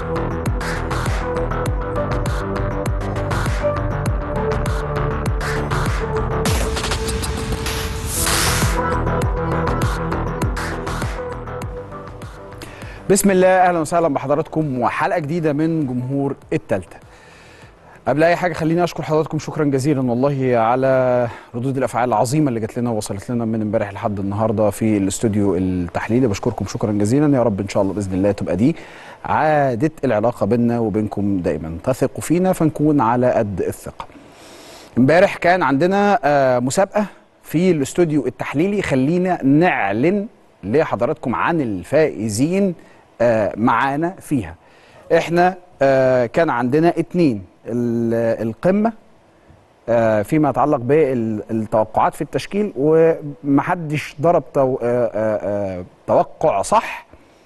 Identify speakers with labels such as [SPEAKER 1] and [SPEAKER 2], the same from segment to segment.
[SPEAKER 1] بسم الله اهلا وسهلا بحضراتكم وحلقه جديده من جمهور التالتة قبل اي حاجه خليني اشكر حضراتكم شكرا جزيلا والله على ردود الافعال العظيمه اللي جات لنا ووصلت لنا من امبارح لحد النهارده في الاستوديو التحليلي بشكركم شكرا جزيلا يا رب ان شاء الله باذن الله تبقى دي عاده العلاقه بيننا وبينكم دايما تثقوا فينا فنكون على قد الثقه امبارح كان عندنا آه، مسابقه في الاستوديو التحليلي خلينا نعلن لحضراتكم عن الفائزين آه، معانا فيها احنا آه، كان عندنا اتنين ال- القمه آه، فيما يتعلق بالتوقعات في التشكيل ومحدش ضرب تو- آه، آه، آه، توقع صح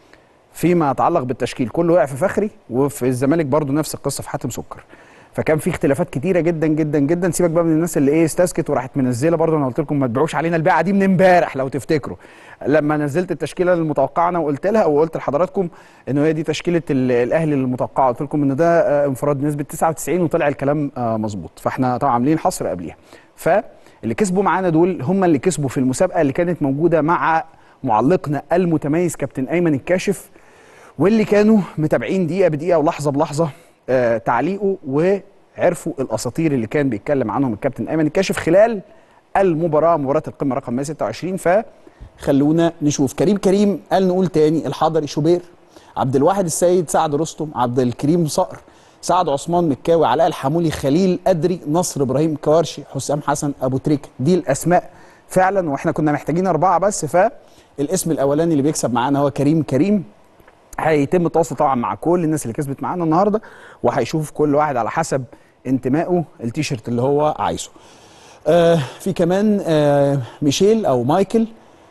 [SPEAKER 1] فيما يتعلق بالتشكيل كله وقع في فخري وفي الزمالك برضو نفس القصه في حاتم سكر فكان في اختلافات كتيره جدا جدا جدا سيبك بقى من الناس اللي ايه استسكت وراحت منزله برضو انا قلت لكم ما تبيعوش علينا البيعه دي من امبارح لو تفتكروا لما نزلت التشكيله المتوقعه انا وقلت لها وقلت لحضراتكم ان هي دي تشكيله ال- الاهلي المتوقعه قلت لكم ان ده آه، انفراد بنسبه 99 وطلع الكلام آه، مظبوط فاحنا طبعا عاملين حصر قبليها فاللي كسبوا معانا دول هم اللي كسبوا في المسابقه اللي كانت موجوده مع معلقنا المتميز كابتن ايمن الكاشف واللي كانوا متابعين دقيقه بدقيقه ولحظه بلحظه آه تعليقه وعرفوا الاساطير اللي كان بيتكلم عنهم الكابتن ايمن الكاشف خلال المباراه مباراه القمه رقم 126 فخلونا نشوف كريم كريم قال نقول تاني الحضري شوبير عبد الواحد السيد سعد رستم عبد الكريم صقر سعد عثمان مكاوي علاء الحمولي خليل أدري نصر إبراهيم كوارشي حسام حسن أبو تريكة دي الأسماء فعلا وإحنا كنا محتاجين أربعة بس فالاسم الأولاني اللي بيكسب معانا هو كريم كريم هيتم التواصل طبعا مع كل الناس اللي كسبت معانا النهارده وهيشوف كل واحد على حسب انتمائه التيشيرت اللي هو عايزه. آه في كمان آه ميشيل او مايكل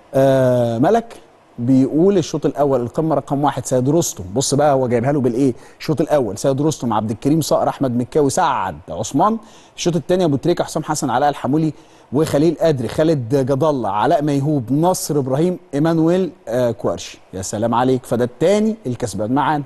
[SPEAKER 1] آه ملك بيقول الشوط الاول القمه رقم واحد سيد رستم بص بقى هو جايبها له بالايه الشوط الاول سيد رستم عبد الكريم صقر احمد مكاوي سعد عثمان الشوط الثاني ابو تريكه حسام حسن علاء الحمولي وخليل قدري خالد جد الله علاء ميهوب نصر ابراهيم ايمانويل آه كوارشي يا سلام عليك فده الثاني الكسبان معانا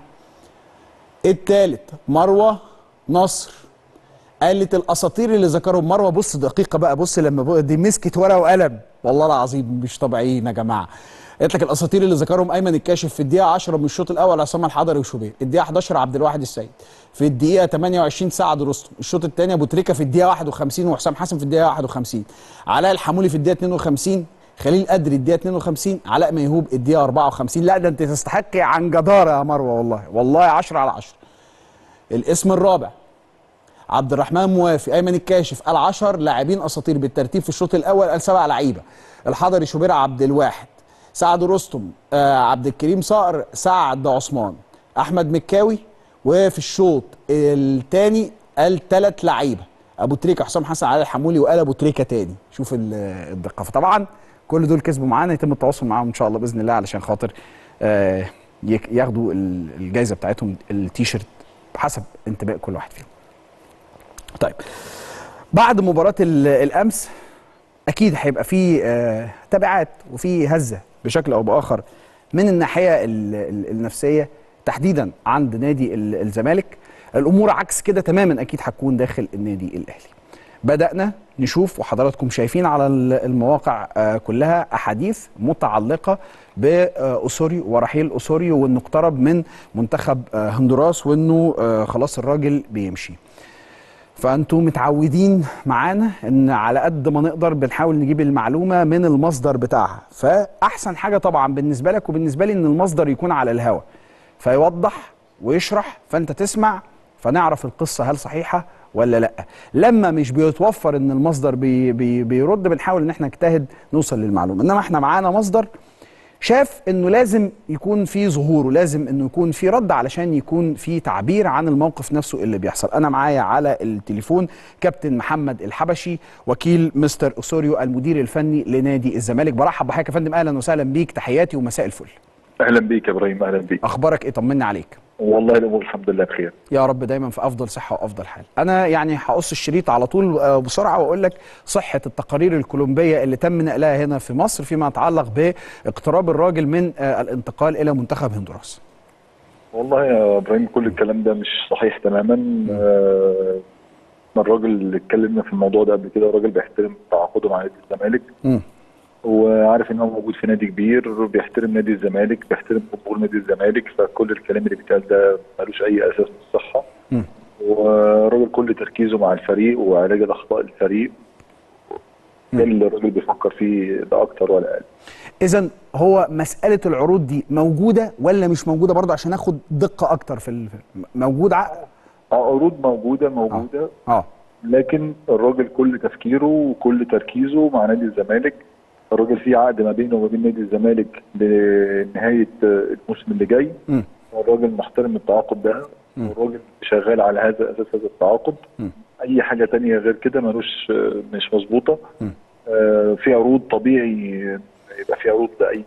[SPEAKER 1] الثالث مروه نصر قالت الاساطير اللي ذكرهم مروه بص دقيقه بقى بص لما بقى دي مسكت ورقه وقلم والله العظيم مش طبيعيين يا جماعه قالت لك الاساطير اللي ذكرهم ايمن الكاشف في الدقيقه 10 من الشوط الاول عصام الحضري وشوبير الدقيقه 11 عبد الواحد السيد في الدقيقه 28 سعد رستم الشوط الثاني ابو تريكه في الدقيقه 51 وحسام حسن في الدقيقه 51 علاء الحمولي في الدقيقه 52 خليل قدري الدقيقه 52 علاء ميهوب الدقيقه 54 لا ده انت تستحقي عن جداره يا مروه والله والله 10 على 10 الاسم الرابع عبد الرحمن موافي ايمن الكاشف قال 10 لاعبين اساطير بالترتيب في الشوط الاول قال سبع لعيبه الحضري شوبير عبد الواحد سعد رستم آه عبد الكريم صقر سعد عثمان احمد مكاوي وفي الشوط الثاني قال ثلاث لعيبه ابو تريكه حسام حسن علي الحمولي وقال ابو تريكه تاني شوف ال- الدقه فطبعا كل دول كسبوا معانا يتم التواصل معاهم ان شاء الله باذن الله علشان خاطر آه يك- ياخدوا ال- الجائزه بتاعتهم التيشيرت بحسب انتماء كل واحد فيهم طيب بعد مباراة ال- الأمس أكيد هيبقى في آه، تبعات وفي هزة بشكل أو بآخر من الناحية ال- ال- النفسية تحديدا عند نادي ال- الزمالك الأمور عكس كده تماما أكيد هتكون داخل النادي الأهلي بدأنا نشوف وحضراتكم شايفين على ال- المواقع آه، كلها أحاديث متعلقة بأسوريو ورحيل أسوريو وإنه اقترب من منتخب آه، هندوراس وإنه آه، خلاص الراجل بيمشي فانتوا متعودين معانا ان على قد ما نقدر بنحاول نجيب المعلومه من المصدر بتاعها فاحسن حاجه طبعا بالنسبه لك وبالنسبه لي ان المصدر يكون على الهوا فيوضح ويشرح فانت تسمع فنعرف القصه هل صحيحه ولا لا لما مش بيتوفر ان المصدر بي بي بيرد بنحاول ان احنا نجتهد نوصل للمعلومه انما احنا معانا مصدر شاف انه لازم يكون في ظهور ولازم انه يكون في رد علشان يكون في تعبير عن الموقف نفسه اللي بيحصل انا معايا على التليفون كابتن محمد الحبشي وكيل مستر اسوريو المدير الفني لنادي الزمالك برحب بحضرتك يا فندم اهلا وسهلا بيك تحياتي ومساء الفل
[SPEAKER 2] اهلا بيك يا ابراهيم اهلا بيك
[SPEAKER 1] اخبارك ايه طمني عليك
[SPEAKER 2] والله الامور الحمد لله بخير
[SPEAKER 1] يا رب دايما في افضل صحه وافضل حال انا يعني هقص الشريط على طول آه، بسرعه واقول لك صحه التقارير الكولومبيه اللي تم نقلها هنا في مصر فيما يتعلق باقتراب الراجل من آه، الانتقال الى منتخب هندوراس
[SPEAKER 2] والله يا ابراهيم كل الكلام ده مش صحيح تماما آه الراجل اللي اتكلمنا في الموضوع ده قبل كده راجل بيحترم تعاقده مع نادي الزمالك
[SPEAKER 1] مم.
[SPEAKER 2] وعارف ان هو موجود في نادي كبير بيحترم نادي الزمالك بيحترم جمهور نادي الزمالك فكل الكلام اللي بيتقال ده ملوش اي اساس من الصحه
[SPEAKER 1] مم.
[SPEAKER 2] والراجل كل تركيزه مع الفريق وعلاج الاخطاء الفريق ده اللي الراجل بيفكر فيه لا اكتر ولا اقل
[SPEAKER 1] اذا هو مساله العروض دي موجوده ولا مش موجوده برضه عشان اخد دقه اكتر في ال- موجود عقد
[SPEAKER 2] اه عروض موجوده موجوده
[SPEAKER 1] اه
[SPEAKER 2] لكن الراجل كل تفكيره وكل تركيزه مع نادي الزمالك الراجل في عقد ما بينه وما بين نادي الزمالك لنهايه الموسم اللي جاي
[SPEAKER 1] مم.
[SPEAKER 2] والراجل محترم التعاقد ده
[SPEAKER 1] مم.
[SPEAKER 2] والراجل شغال على هذا اساس هذا التعاقد
[SPEAKER 1] مم.
[SPEAKER 2] اي حاجه تانية غير كده ملوش مش مظبوطه
[SPEAKER 1] مم.
[SPEAKER 2] آه، في عروض طبيعي يبقى في عروض لاي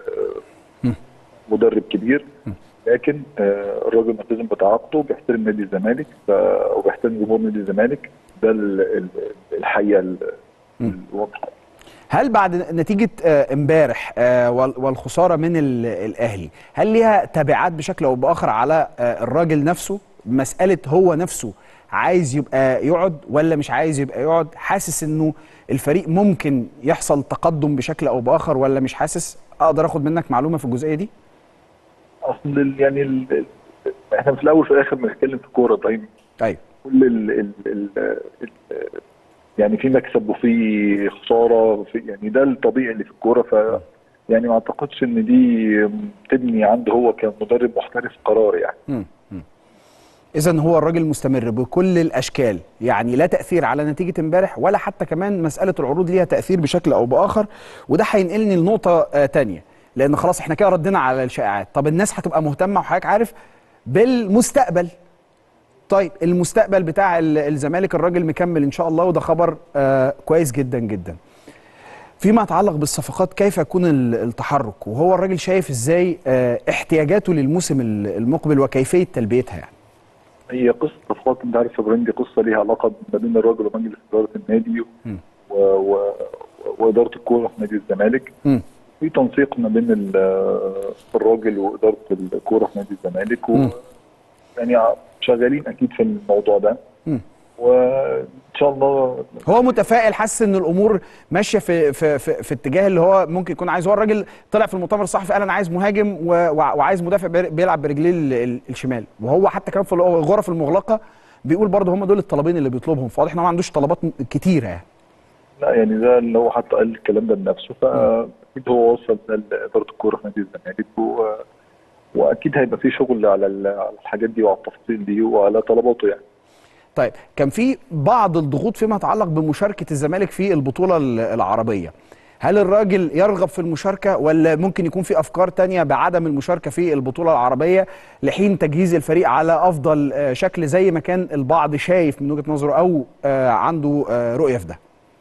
[SPEAKER 1] مم.
[SPEAKER 2] آه، مدرب كبير لكن آه، الراجل ملتزم بتعاقده بيحترم نادي الزمالك ف- وبيحترم جمهور نادي الزمالك ده ال- ال- الحقيقه ال-
[SPEAKER 1] مم.
[SPEAKER 2] الواضحه
[SPEAKER 1] هل بعد نتيجه آه، امبارح آه، وال- والخساره من ال- الاهلي هل ليها تبعات بشكل او باخر على آه، الراجل نفسه مساله هو نفسه عايز يبقى يقعد ولا مش عايز يبقى يقعد حاسس انه الفريق ممكن يحصل تقدم بشكل او باخر ولا مش حاسس اقدر اخد منك معلومه في الجزئيه دي
[SPEAKER 2] اصل ال- يعني ال- ال- احنا في الاول وفي الاخر بنتكلم في كوره ابراهيم
[SPEAKER 1] ايوه
[SPEAKER 2] كل ال ال ال ال يعني في مكسب وفي خساره في يعني ده الطبيعي اللي في الكوره ف يعني ما اعتقدش ان دي تبني عنده هو كمدرب محترف قرار يعني
[SPEAKER 1] اذا هو الراجل مستمر بكل الاشكال يعني لا تاثير على نتيجه امبارح ولا حتى كمان مساله العروض ليها تاثير بشكل او باخر وده هينقلني لنقطه آه تانية لان خلاص احنا كده ردينا على الشائعات طب الناس هتبقى مهتمه وحضرتك عارف بالمستقبل طيب المستقبل بتاع ال- الزمالك الراجل مكمل ان شاء الله وده خبر آه كويس جدا جدا فيما يتعلق بالصفقات كيف يكون ال- التحرك وهو الراجل شايف ازاي آه احتياجاته للموسم ال- المقبل وكيفيه تلبيتها يعني
[SPEAKER 2] هي قصه صفقات انت عارف يا ابراهيم دي قصه ليها علاقه ما بين الراجل ومجلس اداره النادي
[SPEAKER 1] م.
[SPEAKER 2] و... و... واداره الكوره في نادي الزمالك
[SPEAKER 1] مم.
[SPEAKER 2] في تنسيق ما بين ال- الراجل واداره الكوره في نادي الزمالك و...
[SPEAKER 1] مم.
[SPEAKER 2] يعني شغالين اكيد في الموضوع ده
[SPEAKER 1] مم.
[SPEAKER 2] وان شاء الله
[SPEAKER 1] هو متفائل حاسس ان الامور ماشيه في في في, في اتجاه اللي هو ممكن يكون عايز هو الراجل طلع في المؤتمر الصحفي قال انا عايز مهاجم و- وع- وعايز مدافع بير- بيلعب برجليه ال- ال- الشمال وهو حتى كمان في الغرف المغلقه بيقول برضه هم دول الطلبين اللي بيطلبهم فواضح ان هو ما عندوش طلبات م- كتيره يعني
[SPEAKER 2] لا يعني ده اللي هو حتى قال الكلام ده لنفسه فاكيد هو وصل ده لاداره الكوره في نادي الزمالك و... واكيد هيبقى في شغل على ال- على الحاجات دي وعلى التفاصيل دي وعلى طلباته يعني
[SPEAKER 1] طيب كان في بعض الضغوط فيما يتعلق بمشاركه الزمالك في البطوله ال- العربيه هل الراجل يرغب في المشاركه ولا ممكن يكون في افكار تانية بعدم المشاركه في البطوله العربيه لحين تجهيز الفريق على افضل آه، شكل زي ما كان البعض شايف من وجهه نظره او آه، عنده آه، رؤيه في ده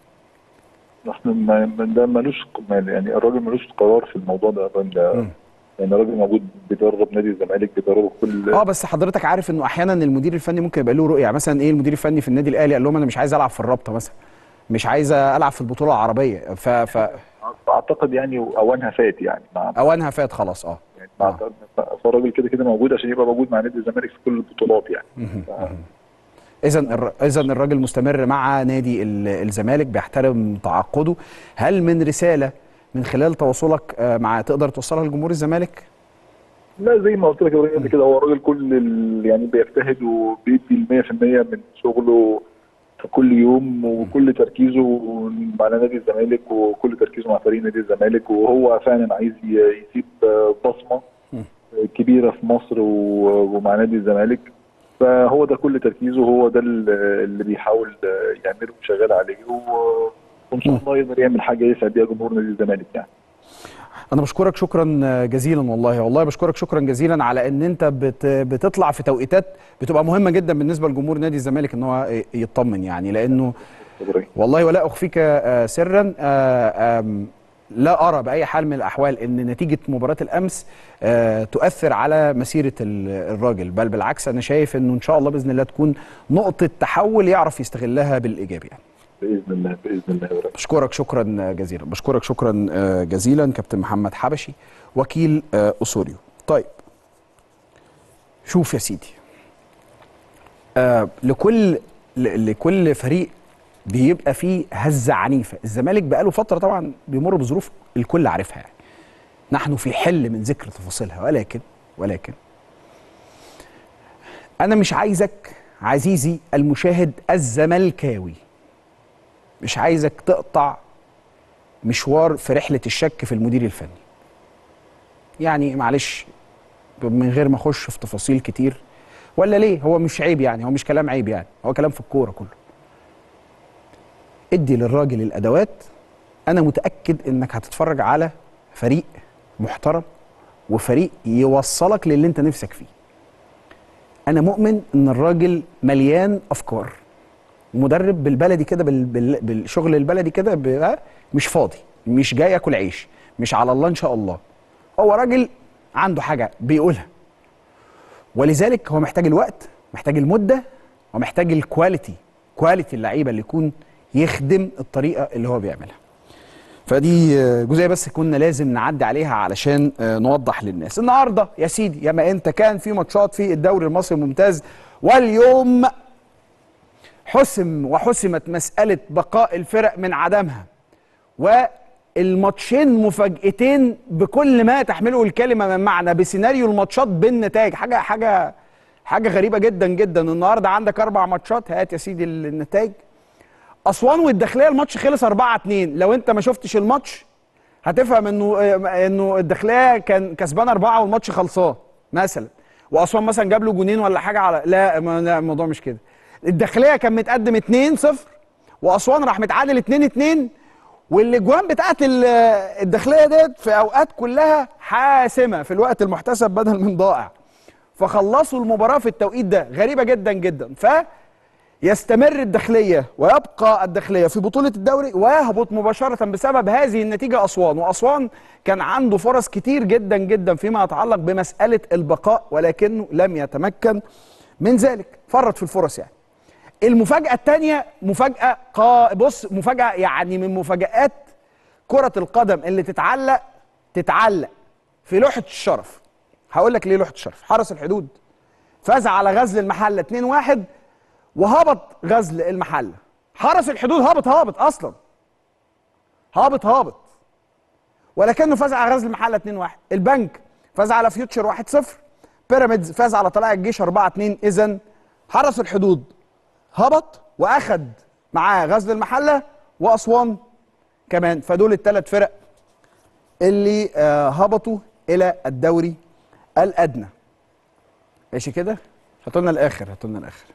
[SPEAKER 2] احنا ما ما- ده ملوش ما- يعني الراجل ملوش قرار في الموضوع ده الراجل ده
[SPEAKER 1] مم.
[SPEAKER 2] يعني الراجل موجود بيدرب نادي الزمالك بيدربه كل
[SPEAKER 1] اه بس حضرتك عارف انه احيانا المدير الفني ممكن يبقى له رؤيه يعني مثلا ايه المدير الفني في النادي الاهلي قال لهم انا مش عايز العب في الرابطه مثلا مش عايز العب في البطوله العربيه ف, ف
[SPEAKER 2] اعتقد يعني اوانها فات يعني مع
[SPEAKER 1] اوانها فات خلاص اه
[SPEAKER 2] يعني مع فالراجل كده كده موجود عشان يبقى موجود مع نادي الزمالك في كل البطولات يعني
[SPEAKER 1] اذا الر... اذا الراجل مستمر مع نادي ال- الزمالك بيحترم تعاقده هل من رساله من خلال تواصلك آه، مع تقدر توصلها لجمهور الزمالك
[SPEAKER 2] لا زي ما قلت لك يا ابراهيم قبل كده هو الراجل كل ال- يعني بيجتهد وبيدي ال 100% من شغله في كل يوم وكل تركيزه مع نادي الزمالك وكل تركيزه مع فريق نادي الزمالك وهو فعلا عايز ي- يسيب بصمه كبيره في مصر و- ومع نادي الزمالك فهو ده كل تركيزه هو ده ال- اللي بيحاول يعمله وشغال عليه و- وان شاء الله يقدر يعمل حاجه يسعد بيها جمهور نادي الزمالك يعني
[SPEAKER 1] انا بشكرك شكرا جزيلا والله والله بشكرك شكرا جزيلا على ان انت بت بتطلع في توقيتات بتبقى مهمه جدا بالنسبه لجمهور نادي الزمالك ان هو يطمن يعني لانه
[SPEAKER 2] إبراهيم.
[SPEAKER 1] والله ولا اخفيك آه، سرا آه، آم، لا ارى باي حال من الاحوال ان نتيجه مباراه الامس آه، تؤثر على مسيره ال- الراجل بل بالعكس انا شايف انه ان شاء الله باذن الله تكون نقطه تحول يعرف يستغلها بالايجاب يعني
[SPEAKER 2] باذن الله باذن الله يا إبراهيم.
[SPEAKER 1] بشكرك شكرا جزيلا بشكرك شكرا آه، جزيلا كابتن محمد حبشي وكيل آه، اسوريو طيب شوف يا سيدي آه لكل ل- لكل فريق بيبقى فيه هزه عنيفه الزمالك بقاله فتره طبعا بيمر بظروف الكل عارفها يعني نحن في حل من ذكر تفاصيلها ولكن ولكن انا مش عايزك عزيزي المشاهد الزملكاوي مش عايزك تقطع مشوار في رحله الشك في المدير الفني يعني معلش من غير ما اخش في تفاصيل كتير ولا ليه هو مش عيب يعني هو مش كلام عيب يعني هو كلام في الكوره كله ادي للراجل الادوات انا متاكد انك هتتفرج على فريق محترم وفريق يوصلك للي انت نفسك فيه انا مؤمن ان الراجل مليان افكار مدرب بالبلدي كده بال... بال... بالشغل البلدي كده ب... مش فاضي مش جاي ياكل عيش مش على الله ان شاء الله هو راجل عنده حاجه بيقولها ولذلك هو محتاج الوقت محتاج المده ومحتاج الكواليتي كواليتي اللعيبه اللي يكون يخدم الطريقه اللي هو بيعملها فدي آه، جزئيه بس كنا لازم نعدي عليها علشان آه، نوضح للناس النهارده يا سيدي يا ما انت كان في ماتشات في الدوري المصري الممتاز واليوم حسم وحسمت مساله بقاء الفرق من عدمها والماتشين مفاجئتين بكل ما تحمله الكلمه من معنى بسيناريو الماتشات بالنتائج حاجه حاجه حاجه غريبه جدا جدا النهارده عندك اربع ماتشات هات يا سيدي النتائج اسوان والداخليه الماتش خلص 4 2 لو انت ما شفتش الماتش هتفهم انه آه، انه الداخليه كان كسبان اربعه والماتش خلصان مثلا واسوان مثلا جاب له جونين ولا حاجه على لا ما- لا، الموضوع مش كده الداخليه كان متقدم 2 0 واسوان راح متعادل 2 2 والاجوان بتاعت ال- الداخليه ديت في اوقات كلها حاسمه في الوقت المحتسب بدل من ضائع فخلصوا المباراه في التوقيت ده غريبه جدا جدا ف يستمر الداخليه ويبقى الداخليه في بطوله الدوري ويهبط مباشره بسبب هذه النتيجه اسوان واسوان كان عنده فرص كتير جدا جدا فيما يتعلق بمساله البقاء ولكنه لم يتمكن من ذلك فرط في الفرص يعني المفاجاه الثانيه مفاجاه قا... بص مفاجاه يعني من مفاجات كره القدم اللي تتعلق تتعلق في لوحه الشرف هقول لك ليه لوحه الشرف حرس الحدود فاز على غزل المحله 2-1 وهبط غزل المحله حرس الحدود هابط هابط اصلا هابط هابط ولكنه فاز على غزل المحله 2-1 البنك فاز على فيوتشر 1-0 بيراميدز فاز على طلائع الجيش 4-2 اذا حرس الحدود هبط واخد معاه غزل المحله واسوان كمان فدول الثلاث فرق اللي آه هبطوا الى الدوري الادنى ماشي كده هاتوا لنا الاخر هاتوا لنا الاخر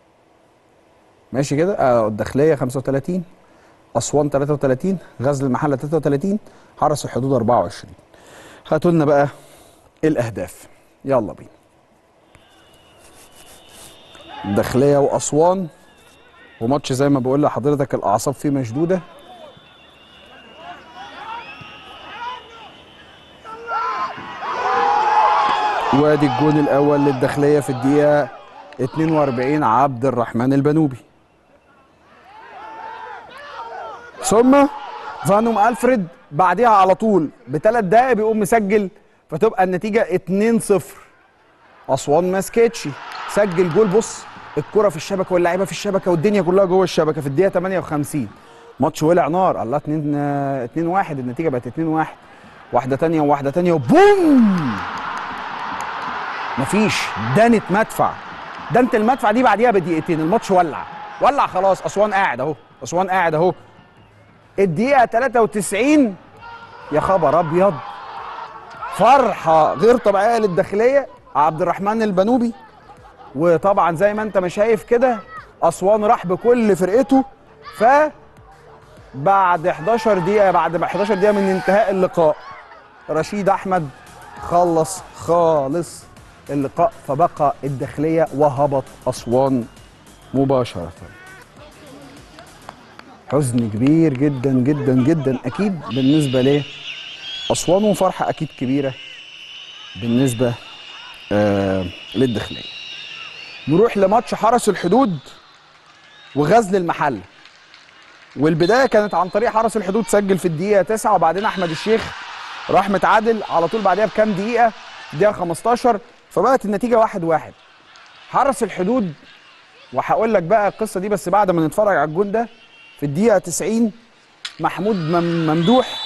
[SPEAKER 1] ماشي كده اه الداخليه 35 اسوان 33 غزل المحله 33 حرس الحدود 24 هاتوا لنا بقى الاهداف يلا بينا الداخليه واسوان وماتش زي ما بقول لحضرتك الاعصاب فيه مشدوده وادي الجون الاول للداخليه في الدقيقه 42 عبد الرحمن البنوبي ثم فانوم الفريد بعديها على طول بثلاث دقائق بيقوم مسجل فتبقى النتيجه 2-0 اسوان ما سكتش سجل جول بص الكره في الشبكه واللعيبه في الشبكه والدنيا كلها جوه الشبكه في الدقيقه 58 ماتش ولع نار الله 2 2 1 النتيجه بقت 2 1 واحده تانية وواحده تانية وبوم مفيش دانت مدفع دانت المدفع دي بعديها بدقيقتين الماتش ولع ولع خلاص اسوان قاعد اهو اسوان قاعد اهو الدقيقه 93 يا خبر ابيض فرحه غير طبيعيه للداخليه عبد الرحمن البنوبي وطبعا زي ما انت ما شايف كده اسوان راح بكل فرقته ف بعد 11 دقيقه بعد ما 11 دقيقه من انتهاء اللقاء رشيد احمد خلص خالص اللقاء فبقى الداخليه وهبط اسوان مباشره حزن كبير جدا جدا جدا اكيد بالنسبه ليه اسوان وفرحه اكيد كبيره بالنسبه آه للداخليه نروح لماتش حرس الحدود وغزل المحله والبدايه كانت عن طريق حرس الحدود سجل في الدقيقه 9 وبعدين احمد الشيخ راح متعادل على طول بعدها بكام دقيقه دقيقه 15 فبقت النتيجه واحد واحد حرس الحدود وهقول لك بقى القصه دي بس بعد ما نتفرج على الجون ده في الدقيقه 90 محمود مم- ممدوح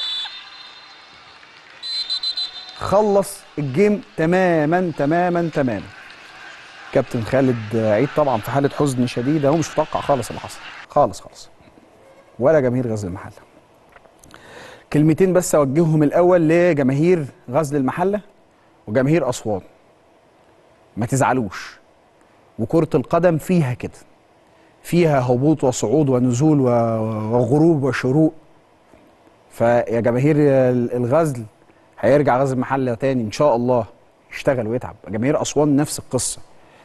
[SPEAKER 1] خلص الجيم تماما تماما تماما كابتن خالد عيد طبعا في حاله حزن شديده هو مش متوقع خالص اللي حصل خالص خالص ولا جماهير غزل المحله كلمتين بس اوجههم الاول لجماهير غزل المحله وجماهير اسوان ما تزعلوش وكره القدم فيها كده فيها هبوط وصعود ونزول و- وغروب وشروق فيا جماهير الغزل هيرجع غزل المحله تاني ان شاء الله يشتغل ويتعب جماهير اسوان نفس القصه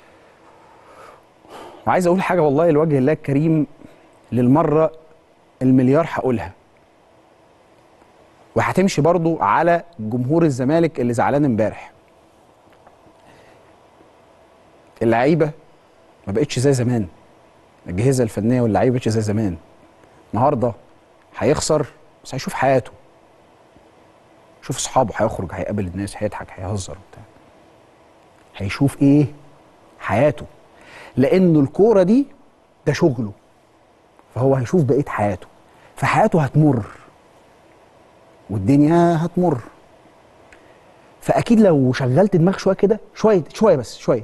[SPEAKER 1] وعايز اقول حاجه والله لوجه الله الكريم للمره المليار هقولها وهتمشي برضو على جمهور الزمالك اللي زعلان امبارح اللعيبه ما بقتش زي زمان الاجهزه الفنيه واللعيبه ما بقتش زي زمان النهارده هيخسر بس هيشوف حياته شوف اصحابه هيخرج هيقابل الناس هيضحك هيهزر وبتاع هيشوف ايه حياته لانه الكوره دي ده شغله فهو هيشوف بقيه حياته فحياته هتمر والدنيا هتمر فاكيد لو شغلت دماغك شويه كده شويه شويه بس شويه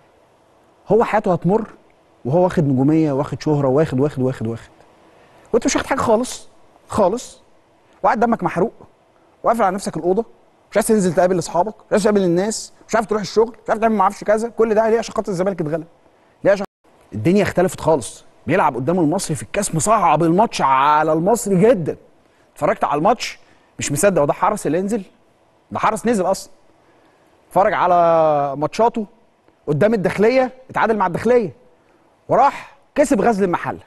[SPEAKER 1] هو حياته هتمر وهو واخد نجوميه واخد شهره واخد واخد واخد واخد وانت مش واخد حاجه خالص خالص وقاعد دمك محروق وقافل على نفسك الاوضه مش عايز تنزل تقابل اصحابك مش عايز تقابل الناس مش عارف تروح الشغل مش عارف تعمل ما اعرفش كذا كل ده ليه عشان خاطر الزمالك اتغلب ليه عشان الدنيا اختلفت خالص بيلعب قدام المصري في الكاس مصعب الماتش على المصري جدا اتفرجت على الماتش مش مصدق وده حرس اللي ينزل ده حرس نزل اصلا اتفرج على ماتشاته قدام الداخليه اتعادل مع الداخليه وراح كسب غزل المحله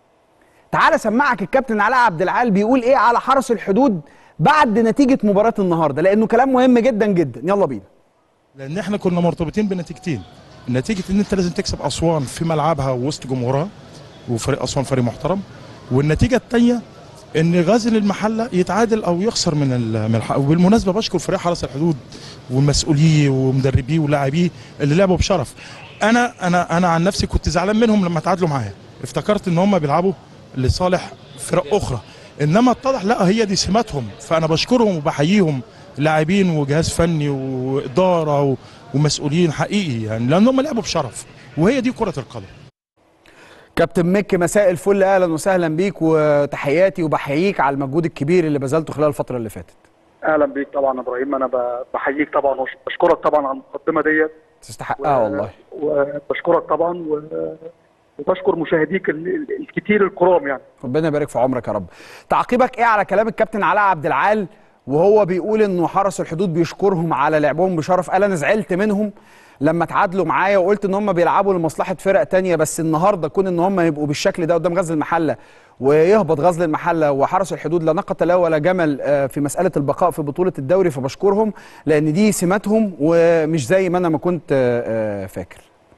[SPEAKER 1] تعالى سمعك الكابتن علاء عبد العال بيقول ايه على حرس الحدود بعد نتيجه مباراه النهارده لانه كلام مهم جدا جدا يلا بينا
[SPEAKER 3] لان احنا كنا مرتبطين بنتيجتين نتيجه ان انت لازم تكسب اسوان في ملعبها وسط جمهورها وفريق اسوان فريق محترم والنتيجه الثانيه ان غازل المحله يتعادل او يخسر من ال- من الحق وبالمناسبه بشكر فريق حرس الحدود ومسؤوليه ومدربيه ولاعبيه اللي لعبوا بشرف انا انا انا عن نفسي كنت زعلان منهم لما تعادلوا معايا افتكرت ان هم بيلعبوا لصالح فرق اخرى انما اتضح لا هي دي سماتهم فانا بشكرهم وبحييهم لاعبين وجهاز فني واداره و- ومسؤولين حقيقي يعني لان هم لعبوا بشرف وهي دي كره القدم
[SPEAKER 1] كابتن مكي مساء الفل اهلا وسهلا بيك وتحياتي وبحييك على المجهود الكبير اللي بذلته خلال الفتره اللي فاتت
[SPEAKER 4] اهلا بيك طبعا يا ابراهيم انا ب- بحييك طبعا وبشكرك طبعا على المقدمه ديت
[SPEAKER 1] تستحقها والله
[SPEAKER 4] وبشكرك طبعا و- وبشكر مشاهديك ال- ال- الكتير الكرام يعني
[SPEAKER 1] ربنا يبارك في عمرك يا رب تعقيبك ايه على كلام الكابتن علاء عبد العال وهو بيقول انه حرس الحدود بيشكرهم على لعبهم بشرف قال انا زعلت منهم لما تعادلوا معايا وقلت ان هم بيلعبوا لمصلحه فرق تانية بس النهارده كون ان هم يبقوا بالشكل ده قدام غزل المحله ويهبط غزل المحله وحرس الحدود لا ناقه له ولا جمل آه، في مساله البقاء في بطوله الدوري فبشكرهم لان دي سماتهم ومش زي ما انا ما كنت آه، آه، فاكر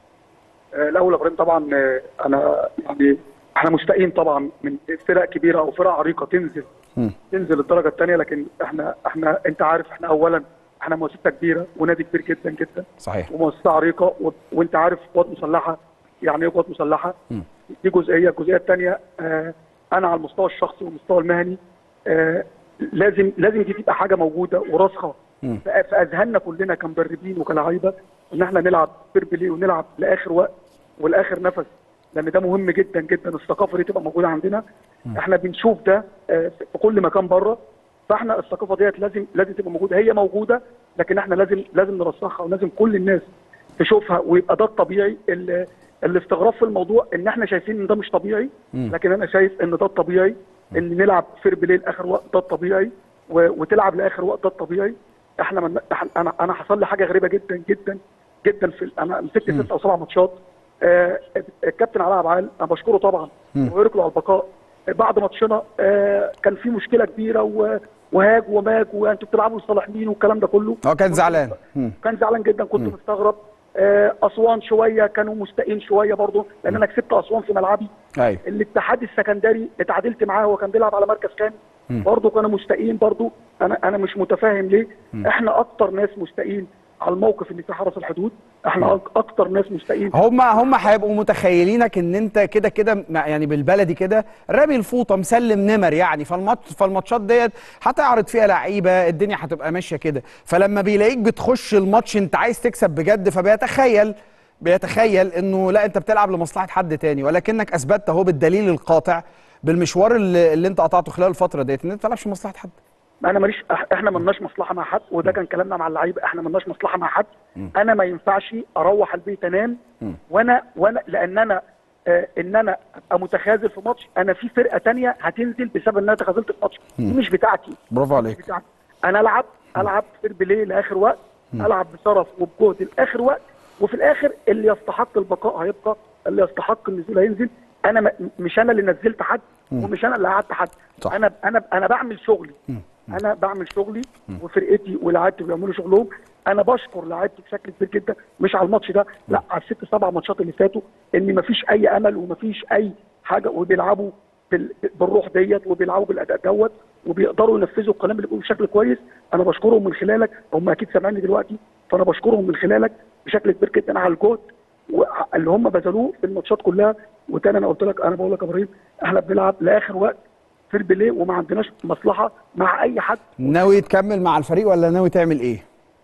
[SPEAKER 4] آه، الاول يا ابراهيم طبعا آه، انا يعني احنا مشتاقين طبعا من فرق كبيره او فرق عريقه تنزل
[SPEAKER 1] مم.
[SPEAKER 4] تنزل الدرجه الثانيه لكن احنا احنا انت عارف احنا اولا احنا مؤسسه كبيره ونادي كبير جدا جدا
[SPEAKER 1] صحيح
[SPEAKER 4] ومؤسسه عريقه و... وانت عارف قوات مسلحه يعني ايه قوات مسلحه
[SPEAKER 1] مم.
[SPEAKER 4] دي جزئيه الجزئيه الثانيه آه انا على المستوى الشخصي والمستوى المهني آه لازم لازم دي تبقى حاجه موجوده وراسخه
[SPEAKER 1] مم.
[SPEAKER 4] في في اذهاننا كلنا كمدربين وكلاعيبه ان احنا نلعب فير بلاي ونلعب لاخر وقت ولاخر نفس لان ده مهم جدا جدا الثقافه دي تبقى موجوده عندنا احنا بنشوف ده آه، في كل مكان بره فاحنا الثقافه ديت لازم لازم تبقى موجوده هي موجوده لكن احنا لازم لازم نرسخها ولازم كل الناس تشوفها ويبقى ده الطبيعي ال- الاستغراب في الموضوع ان احنا شايفين ان ده مش طبيعي
[SPEAKER 1] مم.
[SPEAKER 4] لكن انا شايف ان ده الطبيعي ان نلعب فير بلاي لاخر وقت ده الطبيعي و- وتلعب لاخر وقت ده الطبيعي احنا من انا انا حصل لي حاجه غريبه جدا جدا جدا في ال- انا مسكت ست او سبع ماتشات آه، الكابتن علاء عبعال انا بشكره طبعا
[SPEAKER 1] مم.
[SPEAKER 4] ويركله على البقاء بعد ماتشنا آه، كان في مشكله كبيره و- وهاج وماج وانتوا بتلعبوا لصالح مين والكلام ده كله
[SPEAKER 1] هو كان زعلان مم.
[SPEAKER 4] كان زعلان جدا كنت
[SPEAKER 1] مم.
[SPEAKER 4] مستغرب آه، اسوان شويه كانوا مستائين شويه برضه لان انا كسبت اسوان في ملعبي
[SPEAKER 1] ايوه
[SPEAKER 4] الاتحاد السكندري اتعادلت معاه هو كان بيلعب على مركز ثاني
[SPEAKER 1] مم.
[SPEAKER 4] برضه كانوا مستائين برضه انا انا مش متفاهم ليه احنا اكتر ناس مستائين على الموقف اللي في حرس الحدود احنا أك- اكتر ناس مشتاقين
[SPEAKER 1] هم هم هيبقوا متخيلينك ان انت كده كده مع- يعني بالبلدي كده رامي الفوطه مسلم نمر يعني فالماتش فالماتشات ديت هتعرض فيها لعيبه الدنيا هتبقى ماشيه كده فلما بيلاقيك بتخش الماتش انت عايز تكسب بجد فبيتخيل بيتخيل انه لا انت بتلعب لمصلحه حد تاني ولكنك اثبتت اهو بالدليل القاطع بالمشوار اللي, اللي انت قطعته خلال الفتره ديت ان انت ما بتلعبش لمصلحه حد
[SPEAKER 4] انا ماليش إح- احنا ملناش مصلحه مع حد وده كان كلامنا مع اللعيبه احنا ملناش مصلحه مع حد انا ما ينفعش اروح البيت انام وانا وانا لان انا آه ان انا ابقى متخاذل في ماتش انا في فرقه تانية هتنزل بسبب ان انا تخاذلت في ماتش دي مش بتاعتي
[SPEAKER 1] برافو عليك
[SPEAKER 4] بتاعتي انا العب العب فير بلاي لاخر وقت العب بشرف وبجهد لاخر وقت وفي الاخر اللي يستحق البقاء هيبقى اللي يستحق النزول هينزل انا م- مش انا اللي نزلت حد ومش انا اللي قعدت حد
[SPEAKER 1] صح.
[SPEAKER 4] انا انا انا بعمل شغلي انا بعمل شغلي وفرقتي ولاعيبتي بيعملوا شغلهم انا بشكر لاعيبتي بشكل كبير جدا مش على الماتش ده لا على الست سبع ماتشات اللي فاتوا ان مفيش اي امل ومفيش اي حاجه وبيلعبوا بال- بالروح ديت وبيلعبوا بالاداء دوت وبيقدروا ينفذوا الكلام اللي بيقولوا بشكل كويس انا بشكرهم من خلالك هم اكيد سامعيني دلوقتي فانا بشكرهم من خلالك بشكل كبير جدا على الجهد اللي هم بذلوه في الماتشات كلها وتاني انا قلت لك انا بقول لك يا ابراهيم احنا بنلعب لاخر وقت في البلاي وما عندناش مصلحه مع اي حد
[SPEAKER 1] ناوي تكمل مع الفريق ولا ناوي تعمل ايه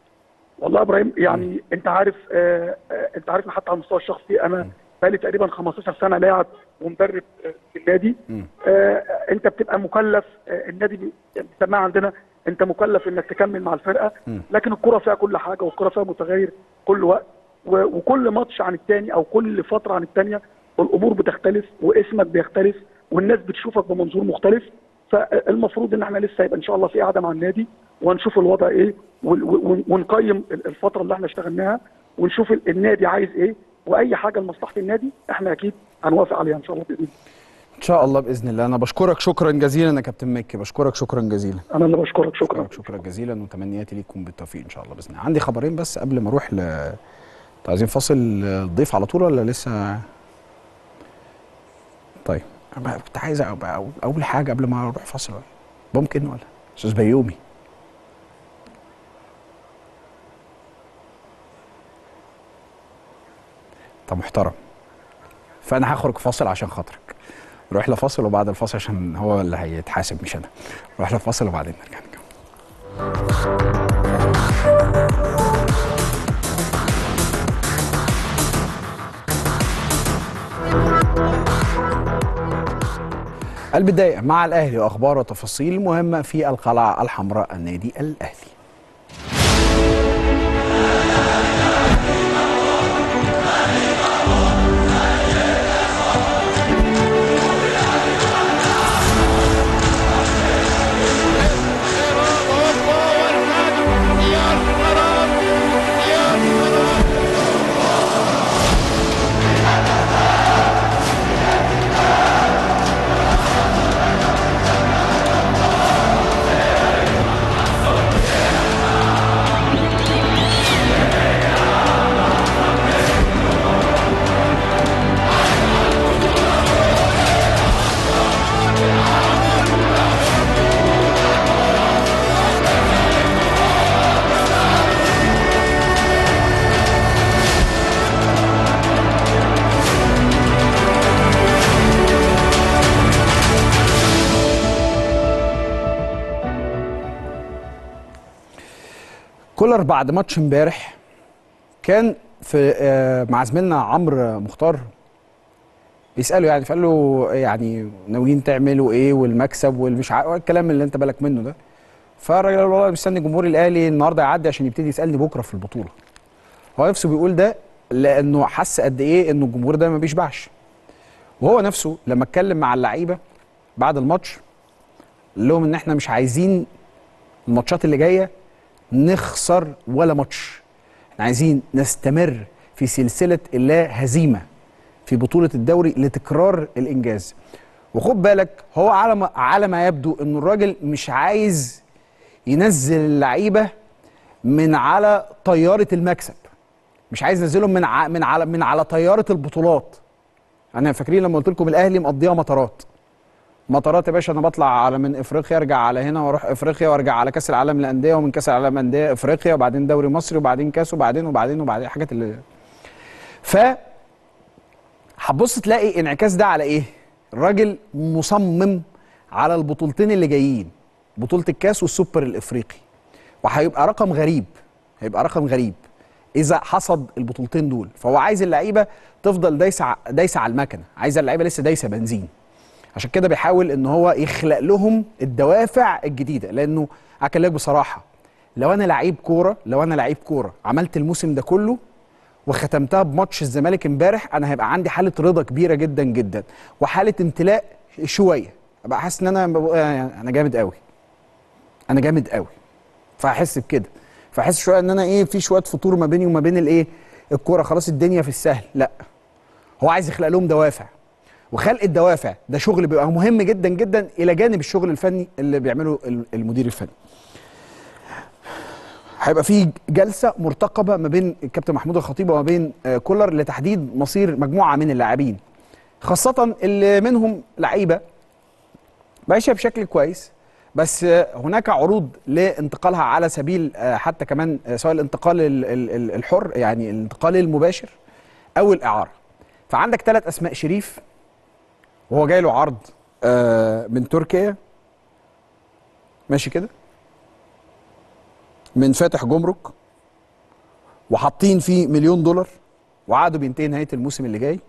[SPEAKER 4] والله يا ابراهيم يعني انت عارف آه آه انت عارفني حتى على المستوى الشخصي انا بقالي تقريبا 15 سنه لاعب ومدرب آه، في النادي آه انت بتبقى مكلف آه النادي بي- بيسميها عندنا انت مكلف انك تكمل مع الفرقه لكن الكره فيها كل حاجه والكره فيها متغير كل وقت و- وكل ماتش عن الثاني او كل فتره عن الثانيه الامور بتختلف واسمك بيختلف والناس بتشوفك بمنظور مختلف فالمفروض ان احنا لسه يبقى ان شاء الله في قعده مع النادي وهنشوف الوضع ايه ون- ون- ونقيم الفتره اللي احنا اشتغلناها ونشوف ال- النادي عايز ايه واي حاجه لمصلحه النادي احنا اكيد هنوافق عليها ان شاء الله باذن الله
[SPEAKER 1] ان شاء الله باذن الله انا بشكرك شكرا جزيلا يا كابتن مكي بشكرك شكرا جزيلا
[SPEAKER 4] انا اللي بشكرك شكرا
[SPEAKER 1] بشكرك شكرا جزيلا وتمنياتي ليكم بالتوفيق ان شاء الله باذن الله عندي خبرين بس قبل ما اروح ل انتوا عايزين فاصل الضيف على طول ولا لسه طيب أنا كنت عايز أبقى أقول- اول حاجه قبل ما اروح فاصل ممكن ولا استاذ بيومي انت محترم فانا هخرج فاصل عشان خاطرك نروح لفاصل وبعد الفاصل عشان هو اللي هيتحاسب مش انا نروح لفاصل وبعدين نرجع نكمل البداية مع الأهلي وأخبار وتفاصيل مهمة في القلعة الحمراء النادي الأهلي كولر بعد ماتش امبارح كان في آه، مع زميلنا عمرو مختار بيساله يعني فقال له يعني ناويين تعملوا ايه والمكسب والمش عارف الكلام اللي انت بالك منه ده فالراجل قال والله مستني جمهور الاهلي النهارده يعدي عشان يبتدي يسالني بكره في البطوله هو نفسه بيقول ده لانه حس قد ايه انه الجمهور ده ما بيشبعش وهو نفسه لما اتكلم مع اللعيبه بعد الماتش قال لهم ان احنا مش عايزين الماتشات اللي جايه نخسر ولا ماتش احنا عايزين نستمر في سلسله اللا هزيمه في بطوله الدوري لتكرار الانجاز وخد بالك هو على ما على ما يبدو ان الراجل مش عايز ينزل اللعيبه من على طياره المكسب مش عايز ينزلهم من ع... من على من على طياره البطولات انا فاكرين لما قلت لكم الاهلي مقضيها مطارات مطارات يا باشا انا بطلع على من افريقيا ارجع على هنا واروح افريقيا وارجع على كاس العالم للانديه ومن كاس العالم للانديه افريقيا وبعدين دوري مصري وبعدين كاس وبعدين وبعدين وبعدين الحاجات اللي ف هتبص تلاقي انعكاس ده على ايه؟ الراجل مصمم على البطولتين اللي جايين بطوله الكاس والسوبر الافريقي وهيبقى رقم غريب هيبقى رقم غريب اذا حصد البطولتين دول فهو عايز اللعيبه تفضل دايسه دايسه على المكنه عايز اللعيبه لسه دايسه بنزين عشان كده بيحاول ان هو يخلق لهم الدوافع الجديده لانه اكلمك بصراحه لو انا لعيب كوره لو انا لعيب كوره عملت الموسم ده كله وختمتها بماتش الزمالك امبارح انا هيبقى عندي حاله رضا كبيره جدا جدا وحاله امتلاء شويه ابقى حاسس ان انا انا جامد قوي انا جامد قوي فهحس بكده فاحس شويه ان انا ايه في شويه فتور ما بيني وما بين الايه الكوره خلاص الدنيا في السهل لا هو عايز يخلق لهم دوافع وخلق الدوافع ده شغل بيبقى مهم جدا جدا الى جانب الشغل الفني اللي بيعمله المدير الفني هيبقى في جلسه مرتقبه ما بين الكابتن محمود الخطيب وما بين كولر لتحديد مصير مجموعه من اللاعبين خاصه اللي منهم لعيبه ماشيه بشكل كويس بس هناك عروض لانتقالها على سبيل حتى كمان سواء الانتقال الحر يعني الانتقال المباشر او الاعاره فعندك ثلاث اسماء شريف وهو جاي له عرض من تركيا ماشي كده من فاتح جمرك وحاطين فيه مليون دولار وعقده بينتهي نهايه الموسم اللي جاي